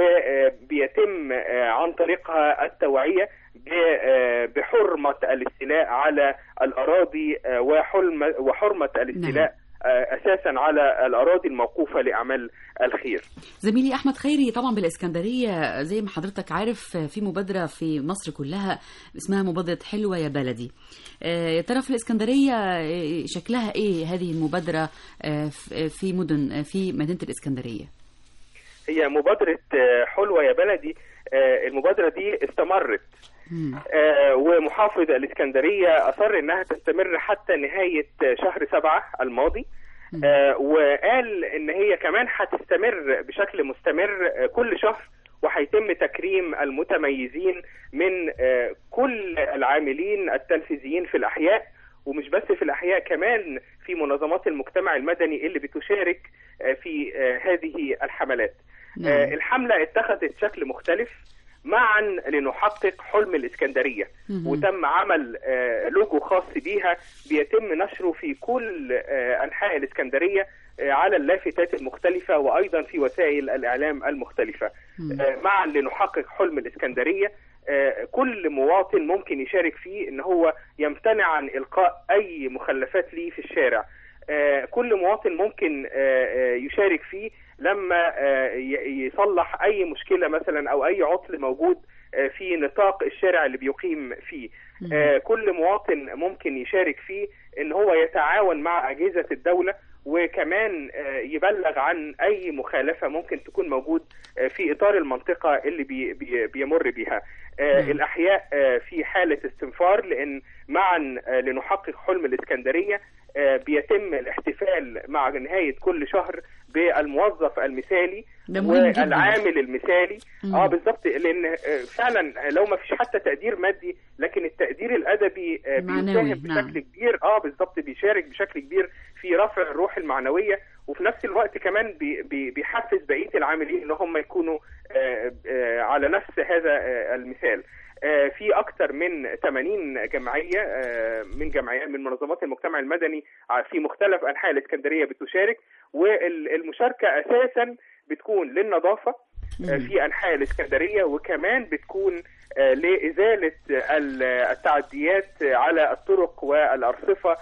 وبيتم عن طريقها التوعيه ب- آه، بحرمه الاستيلاء على الاراضي آه، وحلم- وحرمه الاستيلاء آه، اساسا على الاراضي الموقوفه لاعمال الخير. زميلي احمد خيري طبعا بالاسكندريه زي ما حضرتك عارف في مبادره في مصر كلها اسمها مبادره حلوه يا بلدي آه، يا ترى في الاسكندريه آه، شكلها ايه هذه المبادره آه، في- في مدن آه، في مدينه الاسكندريه هي مبادره آه، حلوه يا بلدي آه، المبادره دي استمرت آه، ومحافظ الإسكندرية أصر إنها تستمر حتى نهاية شهر سبعة الماضي آه، وقال إن هي كمان هتستمر بشكل مستمر آه، كل شهر وهيتم تكريم المتميزين من آه، كل العاملين التنفيذيين في الأحياء ومش بس في الأحياء كمان في منظمات المجتمع المدني اللي بتشارك آه، في آه، هذه الحملات نعم. آه، الحملة اتخذت شكل مختلف معا لنحقق حلم الإسكندرية مهم. وتم عمل آه، لوجو خاص بيها بيتم نشره في كل آه، أنحاء الإسكندرية آه، على اللافتات المختلفة وأيضا في وسائل الإعلام المختلفة آه، معا لنحقق حلم الإسكندرية آه، كل مواطن ممكن يشارك فيه ان هو يمتنع عن القاء اي مخلفات ليه في الشارع آه، كل مواطن ممكن آه، آه، يشارك فيه لما آه، ي- يصلح اي مشكله مثلا او اي عطل موجود آه، في نطاق الشارع اللي بيقيم فيه آه، كل مواطن ممكن يشارك فيه ان هو يتعاون مع اجهزه الدوله وكمان آه، يبلغ عن اي مخالفه ممكن تكون موجود آه، في اطار المنطقه اللي بي بي بيمر بيها آه، الأحياء آه، في حالة استنفار لأن معا آه، لنحقق حلم الإسكندرية آه، بيتم الاحتفال مع نهاية كل شهر بالموظف المثالي ده مهم جداً. والعامل المثالي مم. اه بالظبط لان آه، فعلا لو ما فيش حتى تقدير مادي لكن التقدير الادبي آه، معنوي، بيساهم نعم. بشكل كبير اه بالظبط بيشارك بشكل كبير في رفع الروح المعنويه وفي نفس الوقت كمان بي بي بيحفز بقيه العاملين ان هم يكونوا آه، آه، على نفس هذا آه، المثال آه، في اكثر من 80 جمعيه آه، من جمعيات من منظمات المجتمع المدني ع- في مختلف انحاء الاسكندريه بتشارك والمشاركه اساسا بتكون للنظافه آه، في انحاء الاسكندريه وكمان بتكون آه، لازاله ال- التعديات على الطرق والارصفه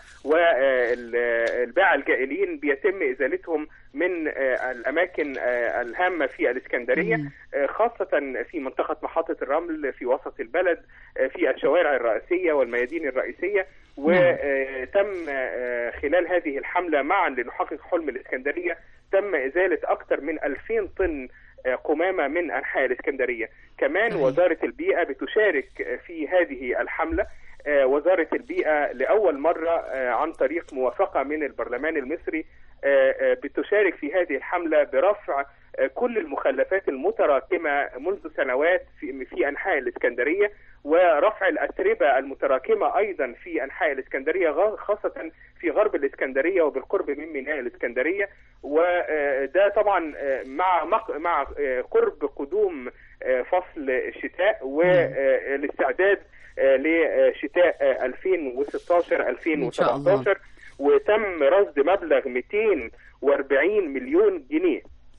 والباعة الجائلين بيتم ازالتهم من آه، الاماكن آه، الهامه في الاسكندريه آه، خاصه في منطقه محطه الرمل في وسط البلد آه، في الشوارع الرئيسيه والميادين الرئيسيه وتم خلال هذه الحمله معا لنحقق حلم الاسكندريه تم ازاله اكثر من 2000 طن آه، قمامه من انحاء الاسكندريه كمان وزاره البيئه بتشارك آه، في هذه الحمله آه، وزاره البيئه لاول مره آه، عن طريق موافقه من البرلمان المصري آه، آه، بتشارك في هذه الحمله برفع آه، كل المخلفات المتراكمه منذ سنوات في في انحاء الاسكندريه ورفع الاتربه المتراكمه ايضا في انحاء الاسكندريه غا- خاصه في غرب الاسكندريه وبالقرب من ميناء الاسكندريه وده طبعا آه، مع مق- مع آه، قرب قدوم آه، فصل الشتاء والاستعداد آه، لشتاء آه، 2016 2017 وتم رصد مبلغ 240 مليون جنيه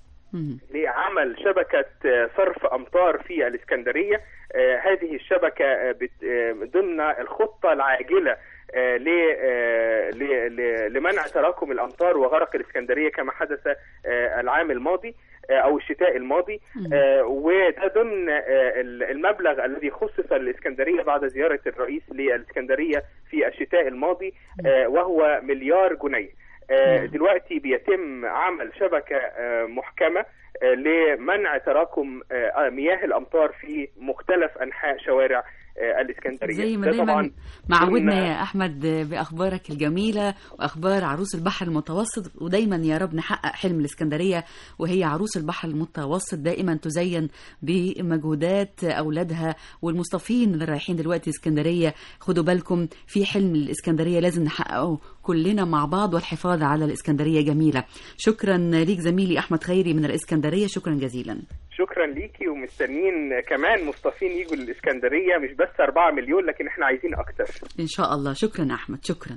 لعمل شبكة آه، صرف أمطار في الإسكندرية آه، هذه الشبكة آه، بت- آه، ضمن الخطة العاجلة آه، ل- آه، ل- ل- لمنع تراكم الأمطار وغرق الإسكندرية كما حدث آه، العام الماضي آه، أو الشتاء الماضي آه، وده ضمن آه، ال- المبلغ الذي خصص للإسكندرية بعد زيارة الرئيس للإسكندرية في الشتاء الماضي آه، وهو مليار جنيه آه، دلوقتي بيتم عمل شبكة آه، محكمة آه، لمنع تراكم آه، مياه الأمطار في مختلف أنحاء شوارع آه، الإسكندرية زي ما ده دايما طبعاً معودنا ضمن- يا احمد باخبارك الجميله واخبار عروس البحر المتوسط ودايما يا رب نحقق حلم الاسكندريه وهي عروس البحر المتوسط دائما تزين بمجهودات اولادها والمصطفين اللي رايحين دلوقتي اسكندريه خدوا بالكم في حلم الاسكندريه لازم نحققه كلنا مع بعض والحفاظ على الاسكندريه جميله شكرا ليك زميلي احمد خيري من الاسكندريه شكرا جزيلا شكرا ليكي ومستنيين كمان مصطفين يجوا للإسكندرية مش بس 4 مليون لكن احنا عايزين أكتر ان شاء الله شكرا احمد شكرا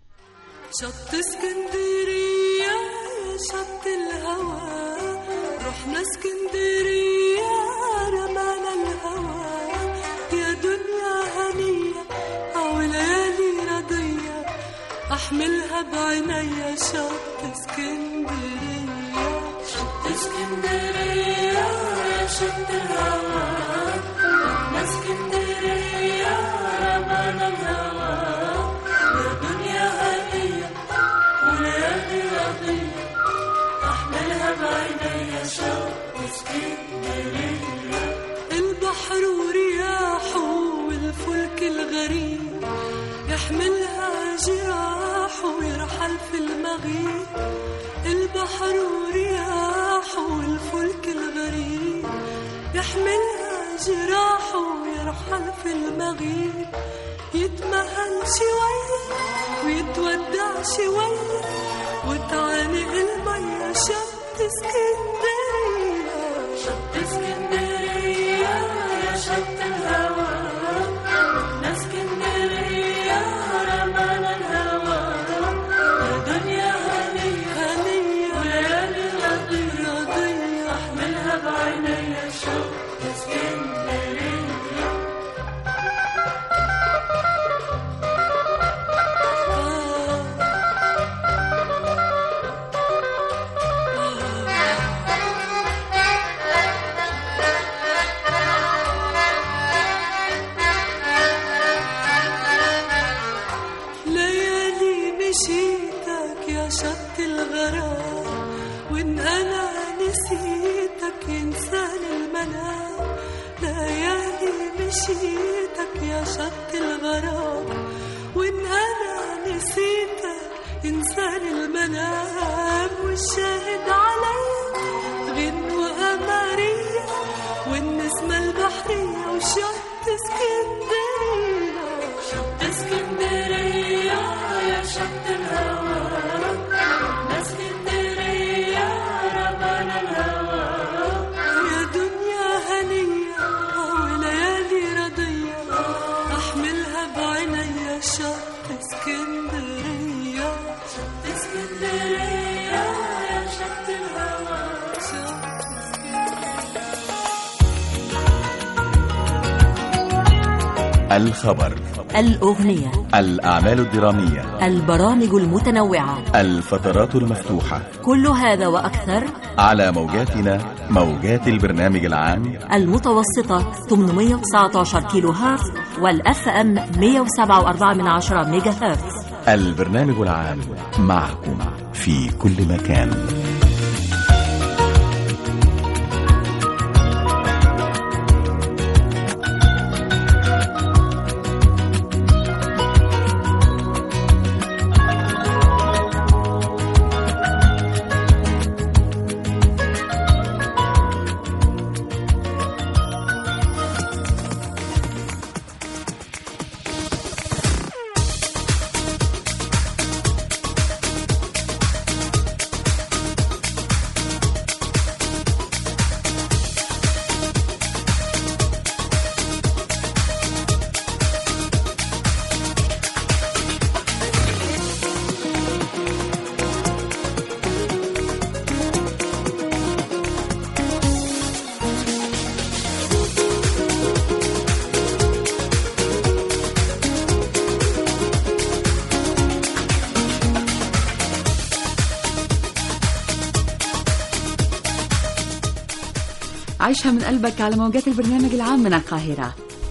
شط اسكندرية يا شط الهوى رحنا اسكندرية رمانا الهوى يا دنيا هنية أو ليالي رضية أحملها بعينيا شط اسكندرية شط اسكندرية يا شط الهوى رحنا اسكندرية رمانا الهوى يا دنيا هنية وليالي رضية أحملها بعينيا شوق اسكندرية البحر ورياحه والفلك الغريب يحملها جراحه ويرحل في المغيب البحر ورياحه والفلك الغريب يحملها جراحه ويرحل في المغيب يتمهل شوية ويتودع شوية وتعانق المية شط اسكندرية شط اسكندرية يا شط الهوى رحنا اسكندرية رمانا الهوى يا دنيا هنية هنية وليالي رضية رضية احملها بعينيا شط اسكندرية ليالي مشيتك يا شط الغرام وان انا نسيتك ينساني المنام ليالي مشيتك يا شط الغرام وإن أنا نسيتك إنسان المنام والشاهد عليا غنوة قمرية والنسمة البحرية وشط اسكندرية شط اسكندرية يا شط الهوى اسكندرية ربنا الهوى يا دنيا هنية وليالي رضية أحملها بعينيا شط اسكندرية شط اسكندرية يا شط الهوى شط الخبر الأغنية الأعمال الدرامية البرامج المتنوعة الفترات المفتوحة كل هذا وأكثر على موجاتنا موجات البرنامج العام المتوسطة 819 كيلو هرتز والأف أم 107.4 من عشرة ميجا هرتز البرنامج العام معكم في كل مكان عيشها من قلبك على موجات البرنامج العام من القاهرة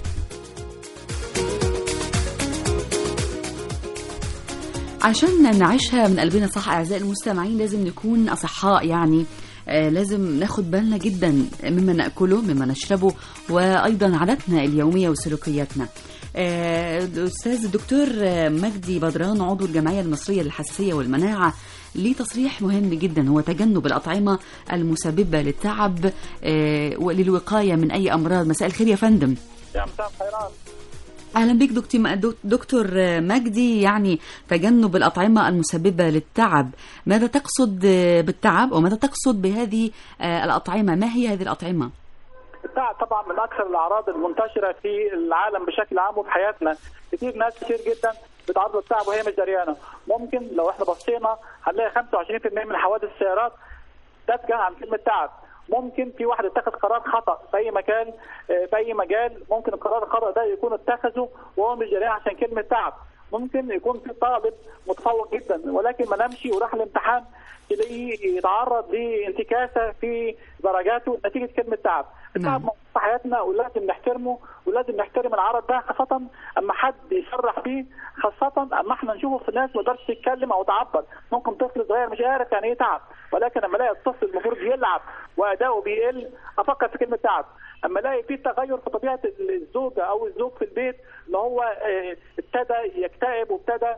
عشان نعيشها من قلبنا صح أعزائي المستمعين لازم نكون أصحاء يعني آه لازم ناخد بالنا جدا مما نأكله مما نشربه وأيضا عاداتنا اليومية وسلوكياتنا آه، الأستاذ الدكتور آه، مجدي بدران عضو الجمعية المصرية للحساسية والمناعة ليه تصريح مهم جدا هو تجنب الأطعمة المسببة للتعب آه، وللوقاية من أي أمراض مساء الخير يا فندم يا مساء الخيرات اهلا بك دكتور دكتور مجدي يعني تجنب الاطعمه المسببه للتعب ماذا تقصد بالتعب وماذا تقصد بهذه الاطعمه ما هي هذه الاطعمه التعب طبعا من اكثر الاعراض المنتشره في العالم بشكل عام وفي حياتنا كتير ناس كتير جدا بتعرض للتعب وهي مش دريانه ممكن لو احنا بصينا هنلاقي 25% من حوادث السيارات تتجه عن كلمه تعب ممكن في واحد اتخذ قرار خطا في اي مكان في اي مجال ممكن القرار الخطا ده يكون اتخذه وهو مش دريان عشان كلمه تعب ممكن يكون في طالب متفوق جدا ولكن ما نمشي وراح الامتحان تلاقيه يتعرض لانتكاسه في درجاته نتيجه كلمه تعب التعب موجود في حياتنا ولازم نحترمه ولازم نحترم العرض ده خاصه اما حد يصرح فيه خاصه اما احنا نشوفه في ناس ما تقدرش تتكلم او تعبر ممكن طفل صغير مش عارف يعني ايه تعب ولكن لما الاقي الطفل المفروض يلعب واداؤه بيقل افكر في كلمه تعب اما الاقي في تغير في طبيعه الزوجه او الزوج في البيت ان هو ابتدى يكتئب وابتدى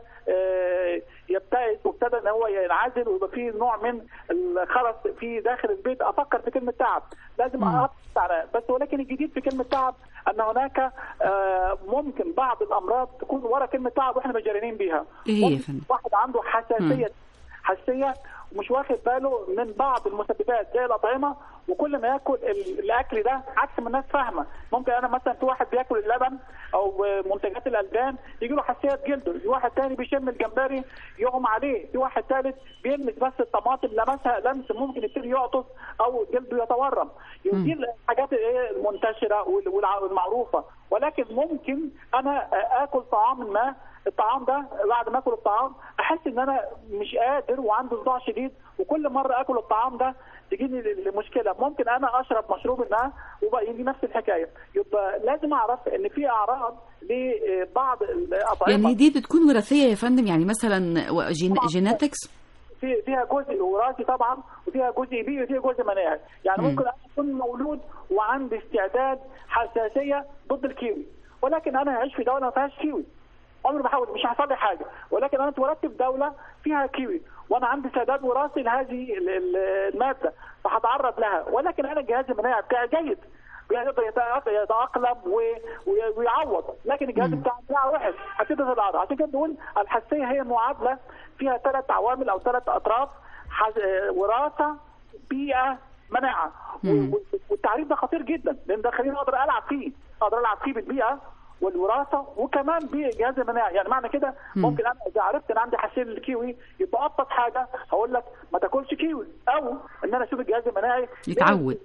يبتعد وابتدى ان هو ينعزل ويبقى في نوع من الخرس في داخل البيت افكر في كلمه تعب لازم على بس ولكن الجديد في كلمه تعب ان هناك ممكن بعض الامراض تكون ورا كلمه تعب واحنا مش جاريين بيها ايه واحد عنده حساسيه حساسيه ومش واخد باله من بعض المسببات زي الاطعمه وكل ما ياكل الاكل ده عكس ما الناس فاهمه ممكن انا مثلا في واحد بياكل اللبن او منتجات الالبان يجي له حساسيه جلده في واحد تاني بيشم الجمبري يغمى عليه في واحد ثالث بيلمس بس الطماطم لمسها لمس ممكن يبتدي يعطس او جلده يتورم دي الحاجات المنتشره والمعروفه ولكن ممكن انا اكل طعام ما الطعام ده بعد ما اكل الطعام احس ان انا مش قادر وعندي صداع شديد وكل مره اكل الطعام ده تجيني المشكله ممكن انا اشرب مشروب ما وبقى يجي نفس الحكايه يبقى لازم اعرف ان في اعراض لبعض الاطعمه يعني دي بتكون وراثيه يا فندم يعني مثلا جين... جيناتكس في فيها جزء وراثي طبعا وفيها جزء بيئي وفيها جزء مناعي يعني مم. ممكن انا اكون مولود وعندي استعداد حساسيه ضد الكيوي ولكن انا هعيش في دوله ما فيهاش كيوي عمري ما احاول مش هيحصل لي حاجه ولكن انا اتولدت في دوله فيها كيوي وانا عندي استعداد وراثي لهذه ال- ال- الماده فهتعرض لها ولكن انا الجهاز المناعي بتاعي جيد يقدر يتأ- يتاقلم و- وي- ويعوض لكن الجهاز بتاعي بتاعي وحش هتبدا تتعرض عشان كده بنقول الحساسيه هي معادله فيها ثلاث عوامل او ثلاث اطراف حز- آه، وراثه بيئه مناعه و- و- والتعريف ده خطير جدا لان ده خليني اقدر العب فيه اقدر العب فيه بالبيئه والوراثه وكمان بالجهاز المناعي يعني معنى كده ممكن انا اذا عرفت ان عندي حساسيه للكيوي يبقى ابسط حاجه هقول لك ما تاكلش كيوي او ان انا اشوف الجهاز المناعي يتعود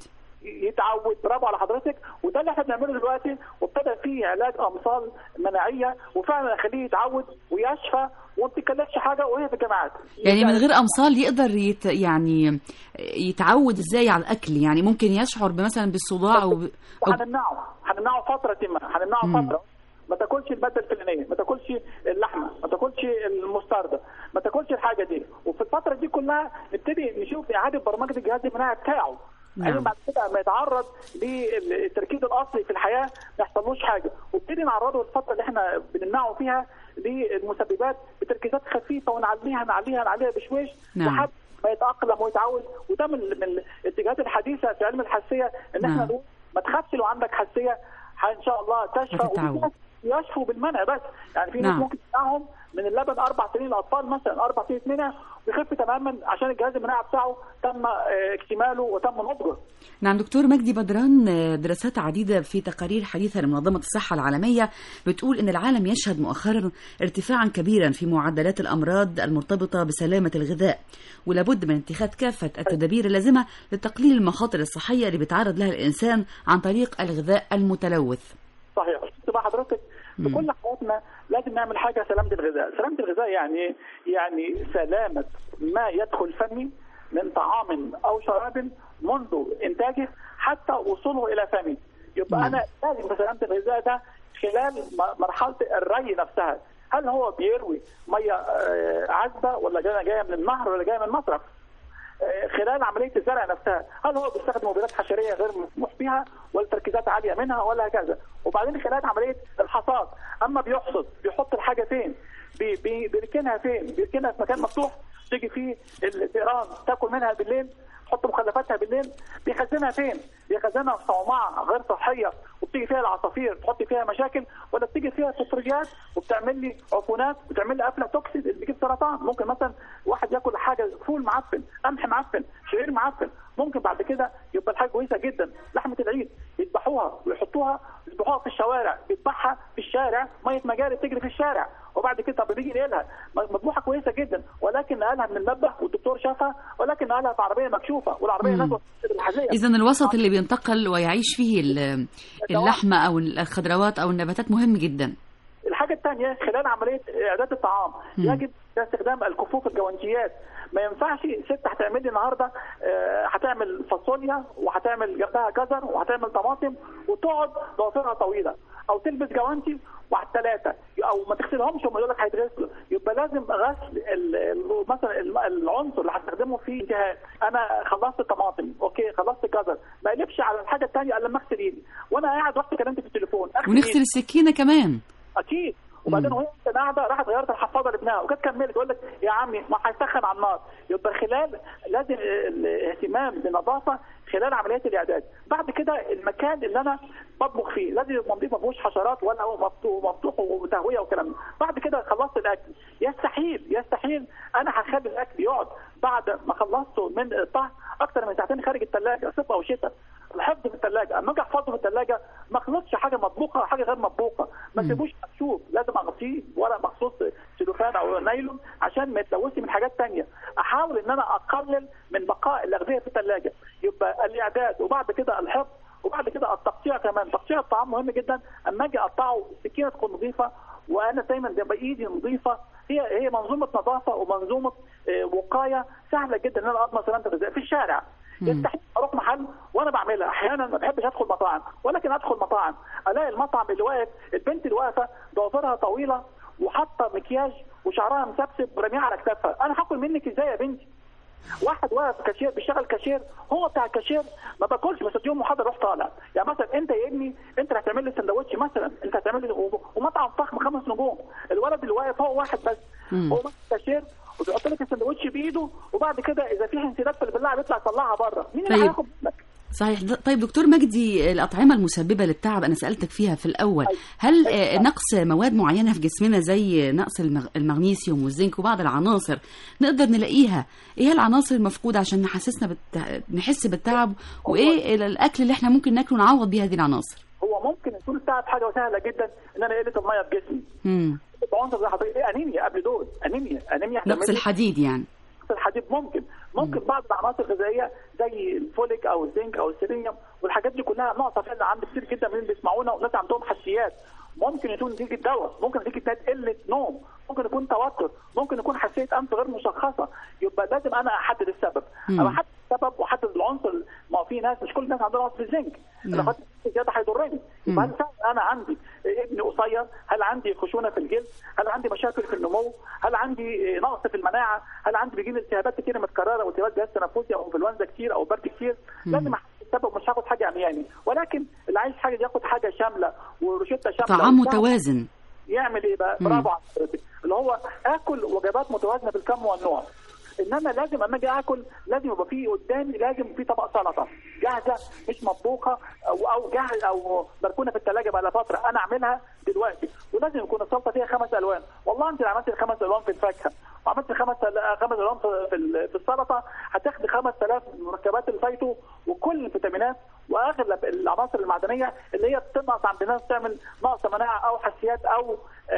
يتعود برافو على حضرتك وده اللي احنا بنعمله دلوقتي وابتدى فيه علاج امصال مناعيه وفعلا اخليه يتعود ويشفى وما بتتكلفش حاجه وهي في الجامعات يعني من غير امصال يقدر يت يعني يتعود ازاي على الاكل يعني ممكن يشعر بمثلا بالصداع او ب- أو وهنمنعه هنمنعه فتره ما هنمنعه مم. فتره ما تاكلش الماده الفلانيه ما تاكلش اللحمه ما تاكلش المستردة ما تاكلش الحاجه دي وفي الفتره دي كلها نبتدي نشوف اعاده برمجه الجهاز المناعي بتاعه نعم. عشان بعد كده ما يتعرض للتركيز الاصلي في الحياه ما يحصلوش حاجه وابتدي نعرضه الفتره اللي احنا بنمنعه فيها للمسببات بتركيزات خفيفه ونعليها نعليها نعليها بشويش نعم. لحد ما يتاقلم ويتعود وده من من الاتجاهات الحديثه في علم الحساسيه ان احنا نعم. نقول ما تخافش لو عندك حساسيه ح- ان شاء الله تشفى هتتعود. وفي ناس يشفوا بالمنع بس يعني في ناس نعم. ممكن تمنعهم من اللبن اربع سنين الاطفال مثلا اربع سنين منع ويخف تماما عشان الجهاز المناعي بتاعه تم آه، اكتماله وتم نضجه نعم دكتور مجدي بدران آه، دراسات عديدة في تقارير حديثة لمنظمة الصحة العالمية بتقول أن العالم يشهد مؤخرا ارتفاعا كبيرا في معدلات الأمراض المرتبطة بسلامة الغذاء ولابد من اتخاذ كافة التدابير اللازمة لتقليل المخاطر الصحية اللي بيتعرض لها الإنسان عن طريق الغذاء المتلوث صحيح شفت بقى حضرتك في كل حياتنا لازم نعمل حاجه سلامه الغذاء، سلامه الغذاء يعني إيه؟ يعني سلامه ما يدخل فمي من طعام او شراب منذ انتاجه حتى وصوله الى فمي. يبقى مم. انا لازم في سلامه الغذاء ده خلال م- مرحله الري نفسها، هل هو بيروي ميه آه، عذبه ولا جايه جايه من النهر ولا جايه من المصرف؟ آه، خلال عمليه الزرع نفسها هل هو بيستخدم مبيدات حشريه غير مسموح بها ولا تركيزات عاليه منها ولا هكذا وبعدين خلال عمليه الحصاد اما بيحصد بيحط الحاجه فين بي بي بيركنها فين بيركنها في مكان مفتوح تيجي فيه الفئران تاكل منها بالليل تحط مخلفاتها بالليل بيخزنها فين بيخزنها في صومعه غير صحيه وبتيجي فيها العصافير تحط فيها مشاكل ولا بتيجي فيها فطريات وبتعمل لي عفونات وبتعمل لي افلاتوكسيد اللي بيجيب سرطان ممكن مثلا واحد ياكل حاجه فول معفن قمح معفن شعير معفن ممكن بعد كده يبقى الحاجه كويسه جدا لحمه العيد يذبحوها ويحطوها يذبحوها في الشوارع يذبحها في الشارع ميه مجاري تجري في الشارع وبعد كده طب بيجي ينقلها مذبوحه كويسه جدا ولكن نقلها من المذبح والدكتور شافها ولكن نقلها في عربيه مكشوفه والعربيه مم. نازله بالحذاء إذا الوسط اللي بينتقل ويعيش فيه ال- اللحمة أو الخضروات أو النباتات مهم جدا الحاجة الثانية خلال عملية إعداد الطعام مم. يجب استخدام الكفوف الجوانتيات ما ينفعش ست هتعمل لي النهارده آه، هتعمل فاصوليا وهتعمل جنبها جزر وهتعمل طماطم وتقعد ضوافرها طويله او تلبس جوانتي وعلى الثلاثه او ما تغسلهمش هم يقول لك هيتغسلوا يبقى لازم غسل ال- ال- مثلا الم- العنصر اللي هستخدمه في انتهاء انا خلصت الطماطم اوكي خلصت الجزر ما اقلبش على الحاجه الثانيه الا لما اغسل ايدي وانا قاعد رحت كلمت في التليفون أغسل ونغسل إيدي. السكينة كمان اكيد وبعدين وهي كانت قاعده راحت غيرت الحفاضه لابنها وكانت كملت تقول لك يا عمي ما هيسخن على النار يبقى خلال لازم الاهتمام بالنظافه خلال عمليات الاعداد بعد كده المكان اللي انا بطبخ فيه لازم يبقى نظيف ما فيهوش حشرات ولا هو مفتوح مفتوح وتهويه وكلام ده. بعد كده خلصت الاكل يستحيل يستحيل انا هخلي الاكل يقعد بعد ما خلصته من الطهي اكتر من ساعتين خارج الثلاجه صيف او شتاء الحفظ في الثلاجه اما اجي احفظه في الثلاجه ما اخلطش حاجه مطبوخه وحاجه غير مطبوخه ما تسيبوش مكشوف لازم اغطيه ورق مخصوص سلوفان او نايلون عشان ما يتلوثش من حاجات تانية احاول ان انا اقلل من بقاء الاغذيه في الثلاجه يبقى الاعداد وبعد كده الحفظ وبعد كده التقطيع كمان تقطيع الطعام مهم جدا اما اجي اقطعه السكينه تكون نظيفه وانا دايما تبقى ايدي نظيفه هي هي منظومه نظافه ومنظومه آه، وقايه سهله جدا ان انا اضمن سلامه الغذاء في الشارع يستحيل اروح محل وانا بعملها احيانا ما بحبش ادخل مطاعم ولكن ادخل مطاعم الاقي المطعم اللي واقف البنت اللي واقفه ضوافرها طويله وحاطه مكياج وشعرها مسبسب ورميها على كتافها انا هاكل منك ازاي يا بنتي واحد واقف كاشير بيشتغل كاشير هو بتاع الكاشير ما باكلش بس اديهم محاضره روح طالع يعني مثلا انت يا ابني انت اللي هتعمل لي سندوتش مثلا انت هتعمل لي و- ومطعم فخم خمس نجوم الولد اللي واقف هو واحد بس هو ماسك كاشير وبيحط لك السندوتش بايده وبعد كده اذا في انسداد في البلاعه بيطلع يطلعها بره مين اللي طيب. هياخد منك؟ صحيح د- طيب دكتور مجدي الأطعمة المسببة للتعب أنا سألتك فيها في الأول هل آه، نقص مواد معينة في جسمنا زي نقص المغ- المغنيسيوم والزنك وبعض العناصر نقدر نلاقيها إيه العناصر المفقودة عشان نحسسنا بالت... نحس بالتعب وإيه ال- الأكل اللي إحنا ممكن ناكله نعوض بيه هذه العناصر هو ممكن يكون التعب حاجه سهله جدا ان انا قله الميه في جسمي مم. عنصر زي حضرتك ايه انيميا قبل دول انيميا انيميا نقص هتعمل لي- الحديد يعني نقص الحديد ممكن ممكن بعض العناصر الغذائيه زي الفوليك او الزنك او السيلينيوم والحاجات دي كلها نقطه فعلا عند كتير جدا من اللي بيسمعونا وناس عندهم حساسيات ممكن يكون نتيجه دواء ممكن نتيجه قله نوم ممكن يكون توتر ممكن يكون حساسيه انف غير مشخصه يبقى لازم انا احدد السبب مم. انا احدد السبب واحدد العنصر ما هو في ناس مش كل الناس عندها نقص في الزنك انا نعم. خدت زياده هيضرني يبقى هل فعلا انا عندي ابني قصير هل عندي خشونه في الجلد هل عندي مشاكل في النمو هل عندي نقص في المناعه هل عندي بيجيلي التهابات كتير متكرره والتهابات جهاز تنفسي او انفلونزا كتير او برد كتير لازم احدد السبب مش هاخد حاجه عمياني ولكن اللي عايز حاجه ياخد حاجه شامله وروشته شامله طعام وبتاع. متوازن يعمل ايه بقى؟ مم. برافو على حضرتك اللي هو اكل وجبات متوازنه بالكم والنوع انما لازم اما اجي اكل لازم يبقى في قدامي لازم في طبق سلطه جاهزه مش مطبوخه او او جاهز او مركونه في الثلاجه بقى لها فتره انا اعملها دلوقتي ولازم يكون السلطه فيها خمس الوان والله انت لو عملت الخمس الوان في الفاكهه وعملت خمس خمس الوان في في ال- في السلطه هتاخد 5000 مركبات الفيتو وكل الفيتامينات واغلب العناصر المعدنيه اللي هي بتنقص عند الناس تعمل نقص مناعه او حساسيات او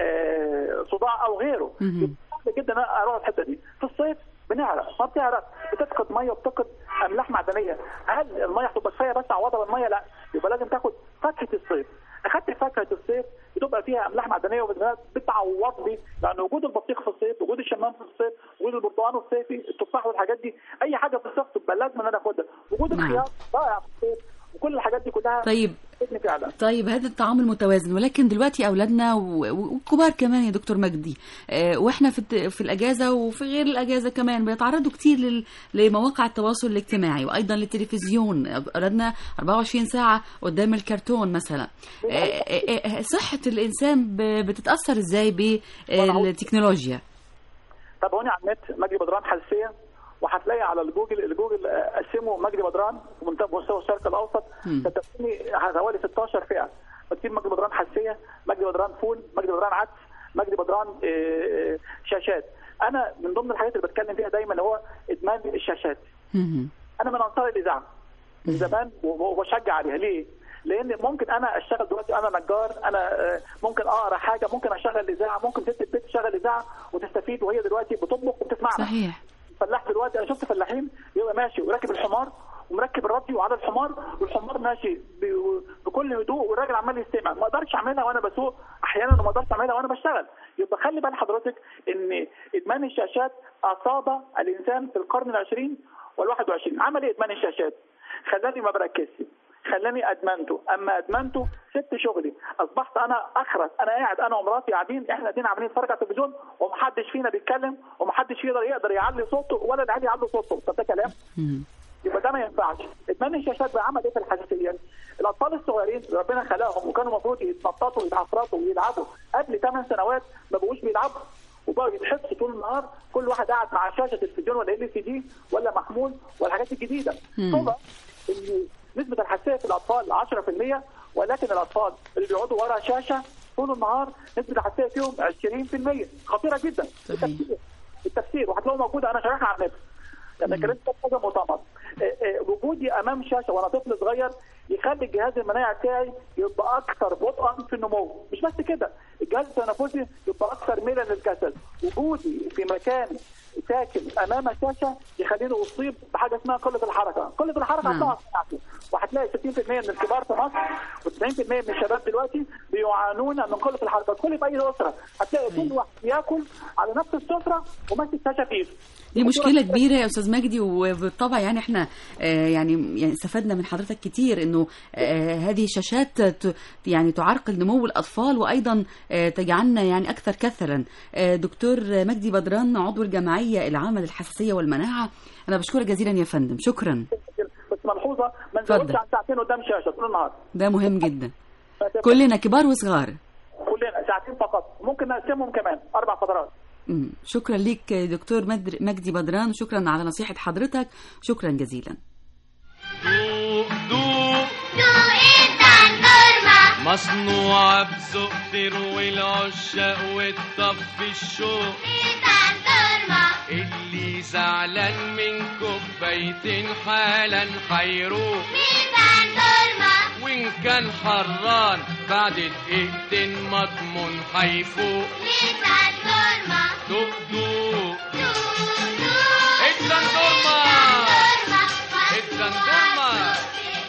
آه، صداع او غيره صعب جدا أنا اروح الحته دي في الصيف بنعرق ما بتعرق بتفقد ميه وبتفقد املاح معدنيه هل الميه هتبقى كفايه بس عوضها بالميه لا يبقى لازم تاخد فاكهه الصيف اخدت فاكهه الصيف بتبقى فيها املاح معدنيه وفيتامينات بتعوض لي لان وجود البطيخ في الصيف وجود الشمام في الصيف وجود البرتقال الصيفي التفاح والحاجات دي اي حاجه في الصيف تبقى لازم ان انا اخدها وجود نعم. الخيار رائع في الصيف وكل الحاجات دي كلها طيب. بتفيدني فعلا طيب هذا الطعام المتوازن ولكن دلوقتي اولادنا و- و- والكبار كمان يا دكتور مجدي آه، واحنا في الت- في الاجازه وفي غير الاجازه كمان بيتعرضوا كتير لل- لمواقع التواصل الاجتماعي وايضا للتلفزيون اولادنا 24 ساعه قدام الكرتون مثلا آه، آه، آه، صحه الانسان ب- بتتاثر ازاي بالتكنولوجيا تابعوني على النت مجدي بدران حساسيه وهتلاقي على الجوجل الجوجل آه، قسموا مجدي بدران ومنتخب مستوى الشرق الاوسط مم. كتبوني حوالي 16 فئه بكتب مجدي بدران حساسيه مجدي بدران فول مجدي بدران عدس مجدي بدران آه، آه، شاشات انا من ضمن الحاجات اللي بتكلم فيها دايما هو ادمان الشاشات انا من انصار الاذاعه من زمان وب- وبشجع عليها ليه؟ لان ممكن انا اشتغل دلوقتي انا نجار انا آه، ممكن اقرا حاجه ممكن اشغل الاذاعه ممكن ست البيت تشغل الاذاعه وتستفيد وهي دلوقتي بتطبخ وبتسمعنا صحيح فلاح دلوقتي انا شفت فلاحين يبقى ماشي وراكب الحمار ومركب الراديو على الحمار والحمار ماشي ب- بكل هدوء والراجل عمال يستمع ما اقدرش اعملها وانا بسوق احيانا وما اقدرش اعملها وانا بشتغل يبقى خلي بال حضرتك ان ادمان الشاشات اصاب الانسان في القرن العشرين والواحد وعشرين عمل ايه ادمان الشاشات خلاني ما بركزش خلاني ادمنته اما ادمنته سبت شغلي اصبحت انا اخرس انا قاعد انا ومراتي قاعدين احنا قاعدين عاملين نتفرج على التلفزيون ومحدش فينا بيتكلم ومحدش يقدر يقدر يعلي صوته ولا العيال يعلوا صوتهم طب ده كلام يبقى ده ما ينفعش ادمان الشاشات بقى عمل ايه في الحساسيه الاطفال الصغيرين اللي ربنا خلقهم وكانوا المفروض يتنططوا ويتعفرطوا ويلعبوا قبل 8 سنوات ما بقوش بيلعبوا وبقوا يتحبسوا طول النهار كل واحد قاعد مع شاشه تلفزيون ولا ال سي دي ولا محمول ولا الحاجات الجديده مم. ثم ان نسبه الحساسيه في الاطفال 10% ولكن الاطفال اللي بيقعدوا ورا شاشه طول النهار نسبه الحساسيه فيهم 20% خطيره جدا التفسير التفسير وهتلاقوه موجوده انا شارحها على النت يعني كلمت كذا مؤتمر آه، آه، وجودي امام شاشه وانا طفل صغير يخلي الجهاز المناعي بتاعي يبقى اكثر بطئا في النمو مش بس كده الجهاز التنفسي يبقى اكثر ميلا للكسل وجودي في مكان ساكن امام الشاشه يخليني اصيب بحاجه اسمها قله الحركه، قله الحركه نعم. هتقع بتاعته وهتلاقي 60% من الكبار في مصر و90% من الشباب دلوقتي بيعانون من قله الحركه، كل في اي اسره هتلاقي كل واحد بياكل على نفس السفره وماسك الشاشه في ايده. دي مشكلة كبيرة يا أستاذ مجدي وبالطبع يعني احنا آه، يعني يعني استفدنا من حضرتك كتير إنه آه، هذه الشاشات ت- يعني تعرقل نمو الأطفال وأيضا آه، تجعلنا يعني أكثر كثلا آه، دكتور مجدي بدران عضو الجمعية العامة للحساسية والمناعة أنا بشكرك جزيلا يا فندم شكرا بس ملحوظه ما اتفضل. نزودش عن ساعتين قدام شاشه طول النهار. ده مهم جدا كلنا كبار وصغار كلنا ساعتين فقط ممكن نقسمهم كمان اربع فترات. مم. شكرا ليك دكتور مدر- مجدي بدران وشكرا على نصيحة حضرتك شكرا جزيلا مصنوعة بذوق تروي العشاق وتطفي الشوق اللي زعلان من كوبايتين حالا حيروق وإن كان حران بعد دقيقتين مضمون حيفوق دوق دوق الزندورما الزندورما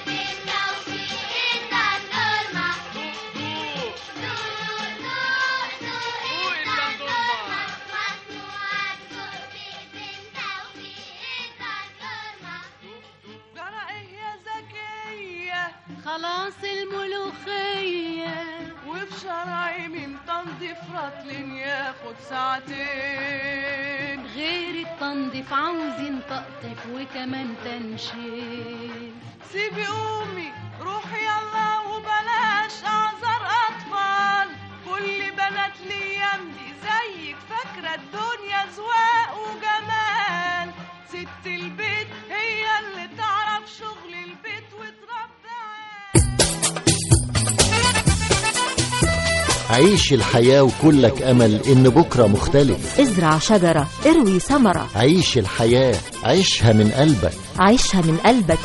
يا زكية خلاص الملوخية وفي شرعي من تنظيف رطل ياخد ساعتين غير التنظيف عاوزين تقطيف وكمان تنشيف سيبي قومي روحي يلا وبلاش اعذر اطفال كل بنات الايام دي زيك فاكره الدنيا زواق وجمال ست البيت هي اللي تعرف شغل البيت وتربي عيش الحياة وكلك أمل إن بكرة مختلف ازرع شجرة اروي ثمرة عيش الحياة عيشها من قلبك عيشها من قلبك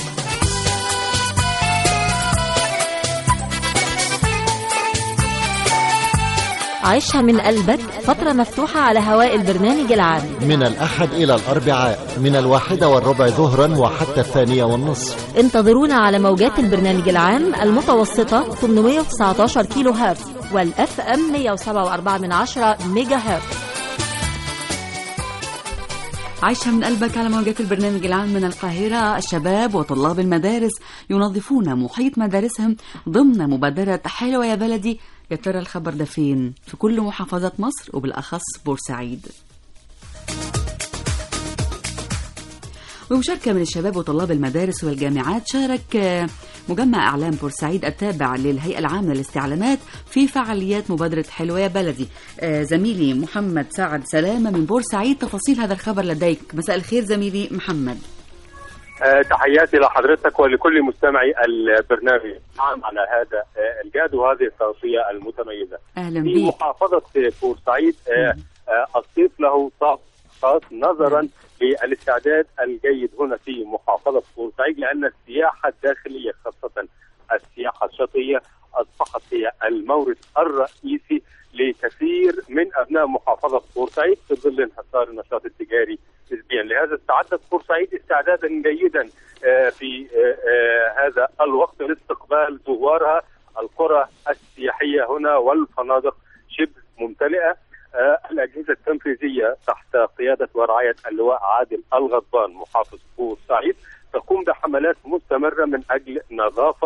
عيشها من قلبك فترة مفتوحة على هواء البرنامج العام من الأحد إلى الأربعاء من الواحدة والربع ظهرا وحتى الثانية والنصف انتظرونا على موجات البرنامج العام المتوسطة 819 كيلو هرتز والاف ام 107.4 من عشرة ميجا هرتز عايشة من قلبك على موجات البرنامج العام من القاهرة الشباب وطلاب المدارس ينظفون محيط مدارسهم ضمن مبادرة حلوة يا بلدي يا ترى الخبر ده فين؟ في كل محافظات مصر وبالأخص بورسعيد ومشاركة من الشباب وطلاب المدارس والجامعات شارك آه، مجمع أعلام بورسعيد التابع للهيئة العامة للاستعلامات في فعاليات مبادرة حلوة يا بلدي آه، زميلي محمد سعد سلامة من بورسعيد تفاصيل هذا الخبر لديك مساء الخير زميلي محمد آه، تحياتي لحضرتك ولكل مستمعي البرنامج نعم على هذا آه، الجهد وهذه التغطية المتميزة أهلا في بيك محافظة بورسعيد آه، آه، الصيف له طابع خاص نظرا للاستعداد الجيد هنا في محافظة بورسعيد لأن السياحة الداخلية خاصة السياحة الشاطئية أصبحت هي المورد الرئيسي لكثير من أبناء محافظة بورسعيد في ظل انحسار النشاط التجاري نسبيا لهذا استعدت بورسعيد استعدادا جيدا آه، في آه، آه، هذا الوقت لاستقبال زوارها القرى السياحية هنا والفنادق شبه ممتلئة آه، الأجهزة التنفيذية تحت قيادة ورعاية اللواء عادل الغضبان محافظ بورسعيد تقوم بحملات مستمرة من أجل نظافة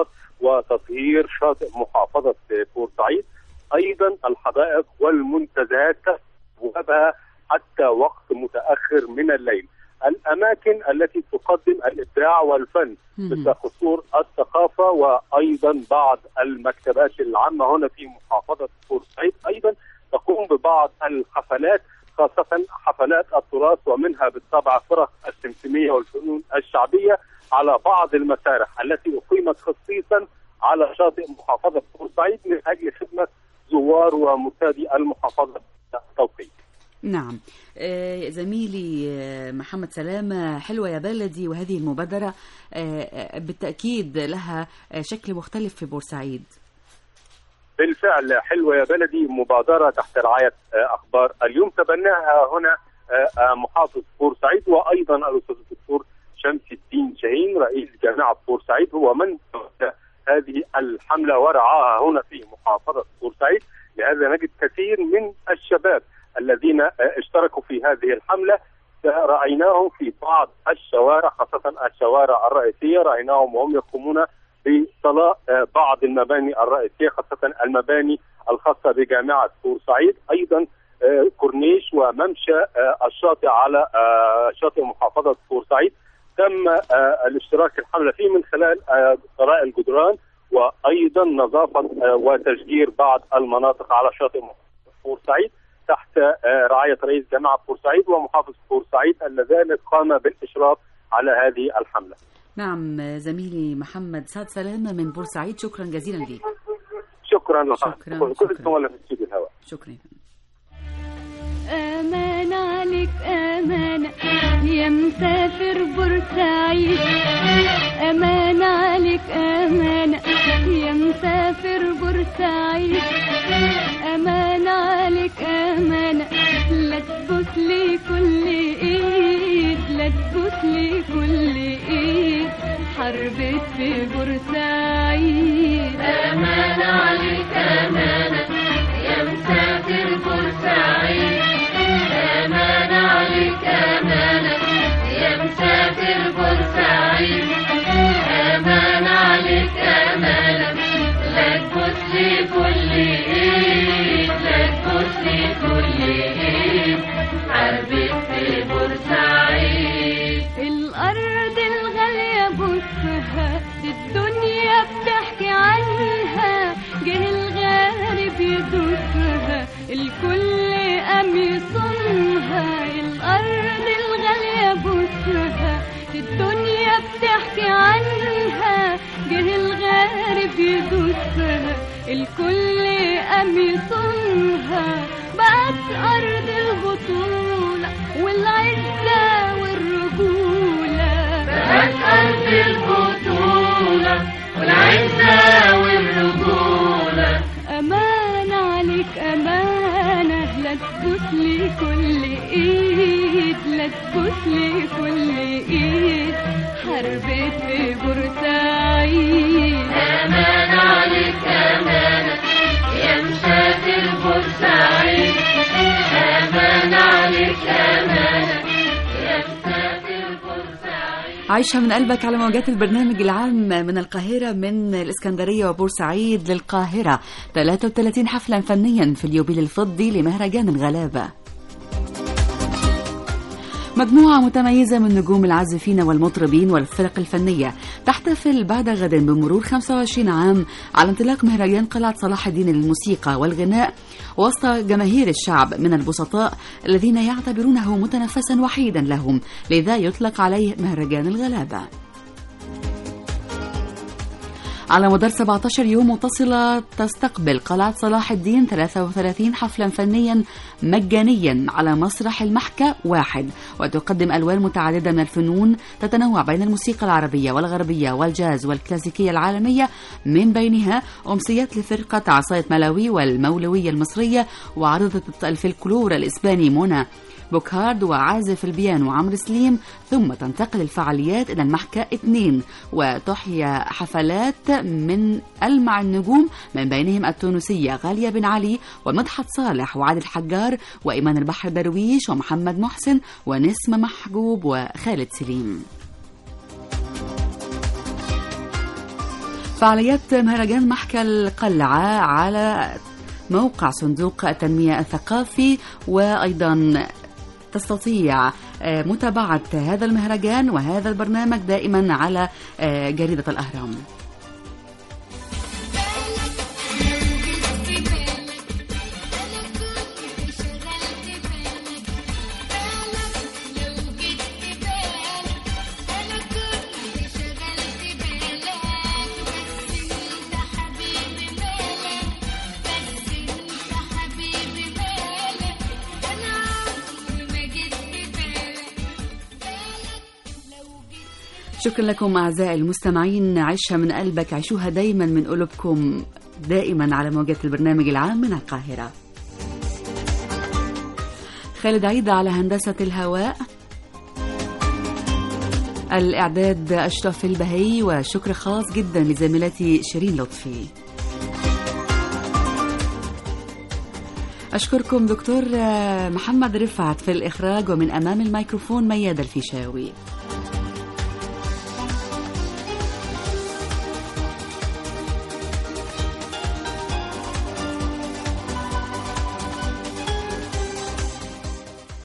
وتطهير شاطئ محافظة بورسعيد أيضا الحدائق والمنتزهات أبوابها حتى وقت متأخر من الليل الأماكن التي تقدم الإبداع والفن مثل قصور الثقافة وأيضا بعض المكتبات العامة هنا في محافظة بورسعيد أيضا تقوم ببعض الحفلات خاصة حفلات التراث ومنها بالطبع فرق السمسمية والفنون الشعبية على بعض المسارح التي أقيمت خصيصا على شاطئ محافظة بورسعيد من أجل خدمة زوار ومرتادي المحافظة التوقيت نعم آه، زميلي آه، محمد سلامة حلوة يا بلدي وهذه المبادرة آه، آه، بالتأكيد لها آه، شكل مختلف في بورسعيد بالفعل حلوة يا بلدي مبادرة تحت رعاية آه، أخبار اليوم تبناها هنا آه، آه، محافظ بورسعيد وايضا الاستاذ الدكتور شمس الدين شاهين رئيس جامعه بورسعيد هو من تولى هذه الحمله ورعاها هنا في محافظه بورسعيد لهذا نجد كثير من الشباب الذين آه، اشتركوا في هذه الحمله رايناهم في بعض الشوارع خاصه الشوارع الرئيسيه رايناهم وهم يقومون بصلاة آه، بعض المباني الرئيسيه خاصه المباني الخاصه بجامعه بورسعيد ايضا آه، كورنيش وممشى آه، الشاطئ على آه، شاطئ محافظه بورسعيد تم آه، الاشتراك الحمله فيه من خلال آه، طرائق الجدران وايضا نظافه آه، وتشجير بعض المناطق على شاطئ بورسعيد تحت آه، رعايه رئيس جامعه بورسعيد ومحافظ بورسعيد اللذان قام بالاشراف على هذه الحمله. نعم زميلي محمد سعد سلامة من بورسعيد شكرا جزيلا لك شكرا لك شكرا كل سنه ولا في استوديو الهواء. شكرا أمان عليك أمانة يا مسافر بورسعيد أمان عليك أمانة يا مسافر بورسعيد أمان عليك أمانة لا تبوس لي كل إيد لا تبوس لي كل إيد حربت في بورسعيد أمان عليك أمانة يا مسافر بورسعيد أمان عليك أمانة يا مسافر بورسعيد أمان عليك أمانة لا تبوس لي كل إيد لا تبوس لي كل إيد حربت في بورسعيد الأرض الغالية بصها دي الدنيا بتحكي عنها جه الغارب يدوسها الكل قام يصونها الأرض الغالية بصها دي الدنيا بتحكي عنها جه الغارب يدوسها الكل قام يصونها بقت أرض البطولة والعزة والرجولة بقت أرض البطولة والعزة والرجولة أمان عليك أمانة لا تبوس لي كل إيد لا تبوس لي كل إيد حربت في بورسعيد أمان عليك أمانة يا مسافر بورسعيد أمان عليك أمانة يا مسافر بورسعيد عايشة من قلبك على موجات البرنامج العام من القاهرة من الإسكندرية وبورسعيد للقاهرة 33 حفلا فنيا في اليوبيل الفضي لمهرجان الغلابة مجموعة متميزة من نجوم العازفين والمطربين والفرق الفنية تحتفل بعد غد بمرور 25 عام على انطلاق مهرجان قلعة صلاح الدين للموسيقى والغناء وسط جماهير الشعب من البسطاء الذين يعتبرونه متنفسا وحيدا لهم لذا يطلق عليه مهرجان الغلابة على مدار 17 يوم متصلة تستقبل قلعة صلاح الدين 33 حفلا فنيا مجانيا على مسرح المحكة واحد وتقدم ألوان متعددة من الفنون تتنوع بين الموسيقى العربية والغربية والجاز والكلاسيكية العالمية من بينها أمسيات لفرقة عصاية ملاوي والمولوية المصرية وعارضة الفلكلور الإسباني منى بوكهارد وعازف البيانو عمرو سليم ثم تنتقل الفعاليات إلى المحكة اثنين وتحيا حفلات من ألمع النجوم من بينهم التونسية غالية بن علي ومدحت صالح وعادل حجار وإيمان البحر درويش ومحمد محسن ونسمة محجوب وخالد سليم فعاليات مهرجان محكى القلعة على موقع صندوق التنمية الثقافي وأيضا تستطيع آه، متابعة هذا المهرجان وهذا البرنامج دائما على آه، جريدة الأهرام شكرا لكم أعزائي المستمعين عيشها من قلبك عيشوها دايما من قلوبكم دائما على موجة البرنامج العام من القاهرة خالد عيد على هندسة الهواء الإعداد أشرف البهي وشكر خاص جدا لزميلتي شيرين لطفي أشكركم دكتور محمد رفعت في الإخراج ومن أمام الميكروفون ميادة الفيشاوي